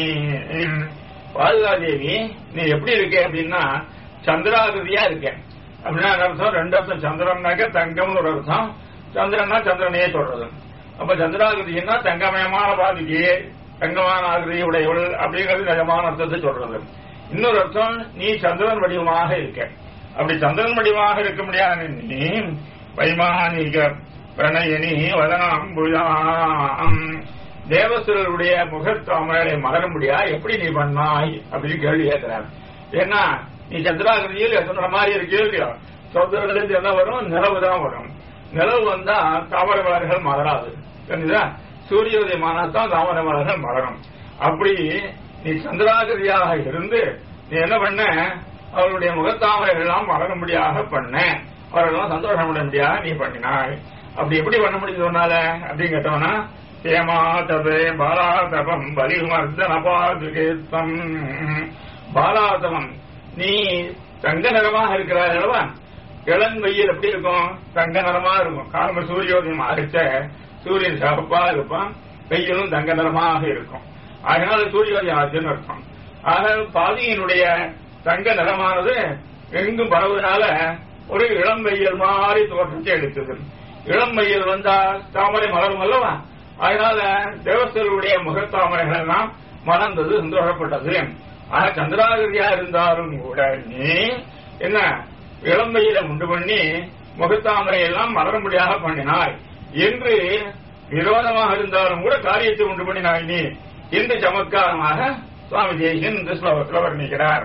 பாதுகாதேவி நீ எப்படி இருக்க அப்படின்னா சந்திராகிருதியா இருக்க அப்படின்னா என்ன அர்த்தம் ரெண்டு அர்த்தம் சந்திரன்னாக்க தங்கம்னு ஒரு அர்த்தம் சந்திரன்னா சந்திரனையே சொல்றது அப்ப சந்திராகிருதினா தங்கமயமான பாதிக்கு தங்கமான ஆகிருதி உடையவள் அப்படிங்கிறது நிஜமான அர்த்தத்தை சொல்றது இன்னொரு அர்த்தம் நீ சந்திரன் வடிவமாக இருக்க அப்படி சந்திரன் வடிவமாக இருக்க முடியாத நீ வைமானிக பிரணயனி வதனாம்புஜாம் தேவசுரருடைய முகத்தாமரை மலர முடியா எப்படி நீ பண்ணாய் அப்படின்னு கேள்வி கேட்கிறார் ஏன்னா நீ சந்திராகிருதியில் எத்தனை மாதிரி இருக்கே இல்லையா சொந்தர்களிலிருந்து என்ன வரும் நிலவு தான் வரும் நிலவு வந்தா தாமரை மலர்கள் மலராது தெரிஞ்சுதா சூரிய உதயமானதான் தாமரை மலர்கள் மலரும் அப்படி நீ சந்திராகிருதியாக இருந்து நீ என்ன பண்ண அவருடைய முகத்தாமரைகள் எல்லாம் மலரும்படியாக பண்ண அவர்களெல்லாம் சந்தோஷம் முடியாக நீ பண்ணினாய் அப்படி எப்படி பண்ண முடியுது உன்னால அப்படின்னு கேட்டவனா ஏமா தபே பாலாதபம் பலிமர்தன பாதுகேத்தம் பாலாதபம் நீ தங்க நிறமாக இருக்கிறாய் அல்லவா இளம் வெயில் எப்படி இருக்கும் தங்க நிறமா இருக்கும் காலம்ப சூரியோதயம் அடிச்ச சூரியன் சிவப்பா இருப்பான் வெயிலும் தங்க நிறமாக இருக்கும் அதனால சூரியோதயம் ஆச்சுன்னு அர்த்தம் ஆக பாதியினுடைய தங்க நிறமானது எங்கும் பரவுவதனால ஒரு இளம் வெயில் மாதிரி தோற்றத்தை எடுத்தது இளம் வெயில் வந்தா தாமரை மலரும் அல்லவா அதனால தேவஸ்தருடைய முகத்தாமரைகள் எல்லாம் மலர்ந்தது சந்தோஷப்பட்டது ஆனா சந்திராகிரியா இருந்தாலும் கூட நீ என்ன இளம் வெயில உண்டு பண்ணி முகத்தாமரை எல்லாம் மலரும்படியாக பண்ணினாய் என்று விரோதமாக இருந்தாலும் கூட காரியத்தை உண்டு பண்ணினாய் நீ என்று சமத்காரமாக சுவாமி தேசியன் இந்த ஸ்லோகத்தில் வர்ணிக்கிறார்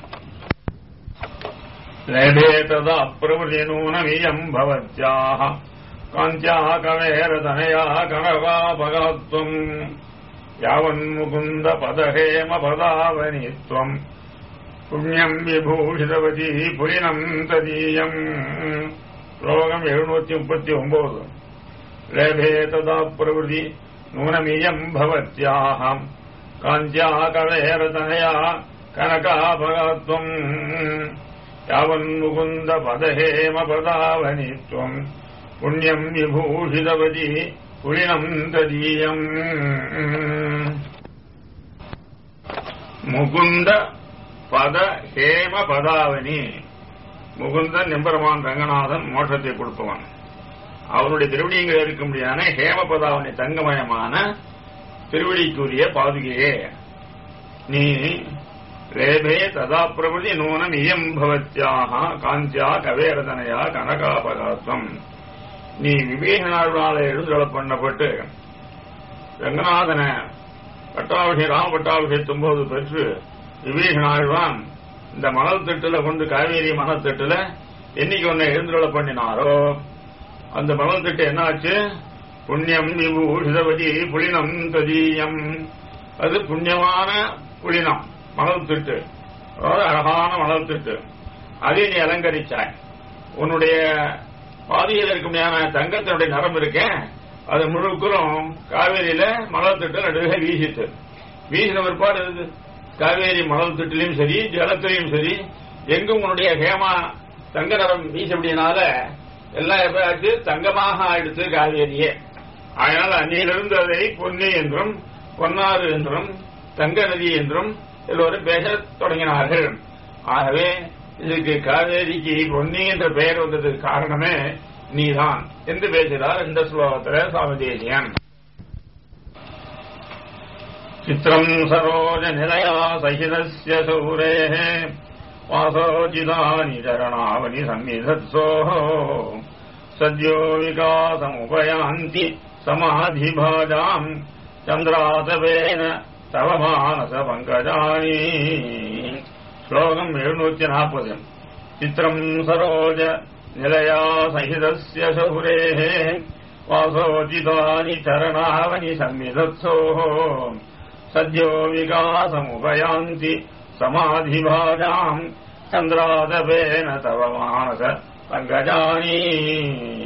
लेभेतदा प्रवृतिनूनमियम् भवत्याः काञ्च्याः कवेरतनया कनकापगात्वम् यावन्मुकुन्द पदहेम पदावनि त्वम् पुण्यम् विभूषितवती पुरिनम् तदीयम् श्लोकम् எழுநூத்தி முப்பத்தி ஒன்பது लेभे तदा प्रवृति नूनमियम् भवत्याः काञ्च्याः कवेरतनया कनकापगात्वम् यावन्मुकुन्द पदहेम पदावनि त्वम् पुण्यम् विभूषितवती पुलिनम् तदीयम् முகுந்த பத ஹேம பதாவனி முகுந்தன் எம்பெருமான் ரங்கநாதன் மோட்சத்தை கொடுப்பவன் அவருடைய திருவடியங்கள் இருக்க முடியாத ஹேம பதாவனி தங்கமயமான திருவடிக்குரிய பாதுகையே நீ ரேபே ததா பிரபதி நூனம் இயம் பவத்யாக காந்தியா கவேரதனையா கனகாபகாத்வம் நீ விவேகனாழ்வால எழுந்தொழ பண்ணப்பட்டு ரங்கநாதனை பட்டாபிஷே ராம பட்டாபிஷேகத்தும் போது பெற்று விவேகனாழ்வான் இந்த மணல் திட்டுல கொண்டு காவேரி மணல் திட்டுல என்னைக்கு ஒன்னை எழுந்தொழ பண்ணினாரோ அந்த மணல் திட்டு என்னாச்சு புண்ணியம் விபூஷிதவதி புலினம் ததீயம் அது புண்ணியமான புலினம் மணல் திட்டு அதாவது அழகான மணல் திட்டு அதை நீ அலங்கரிச்சாய் உன்னுடைய பாதியில் இருக்குமையான தங்கத்தினுடைய நரம் இருக்கேன் அது முழுக்கரும் காவேரியில மணல் திட்டு நடுவே வீசிட்டு வீசின பிற்பாடு இது காவேரி மணல் திட்டிலையும் சரி ஜலத்திலையும் சரி எங்கும் உன்னுடைய ஹேமா தங்க நரம் வீசப்படினால எல்லாம் எப்ப ஆச்சு தங்கமாக ஆயிடுச்சு காவேரியே அதனால் அன்னியிலிருந்து அதை பொன்னி என்றும் பொன்னாறு என்றும் தங்க நதி என்றும் எல்லோரும் பேசத் தொடங்கினார்கள் ஆகவே இதுக்கு காவேரிக்கு பொன்னி என்ற பெயர் வந்ததுக்கு காரணமே நீதான் என்று பேசுகிறார் இந்த ஸ்லோகத்தில் சுவாமி தேசியன் சித்திரம் சரோஜ நிலையா சகிதஸ்ய சூரேः வாசோஜிதானி சரணாவனி சந்நிதத்சோः சத்யோ விகாசமுபயாந்தி சமாதிபாஜாம் சந்திராதவேன தவ மானச பங்கஜானி ஸ்லோகம் எழுநூத்தி நாற்பது சித்திரம் சரோஜ நிலையா சகிதஸ்ய சௌரேः வாசோஜிதானி சரணாவனி சம்மிதத்சோः சத்யோ விகாசமுபயாந்தி சமாதிபாஜாம் சந்திராதபேன தவ மானச பங்கஜானி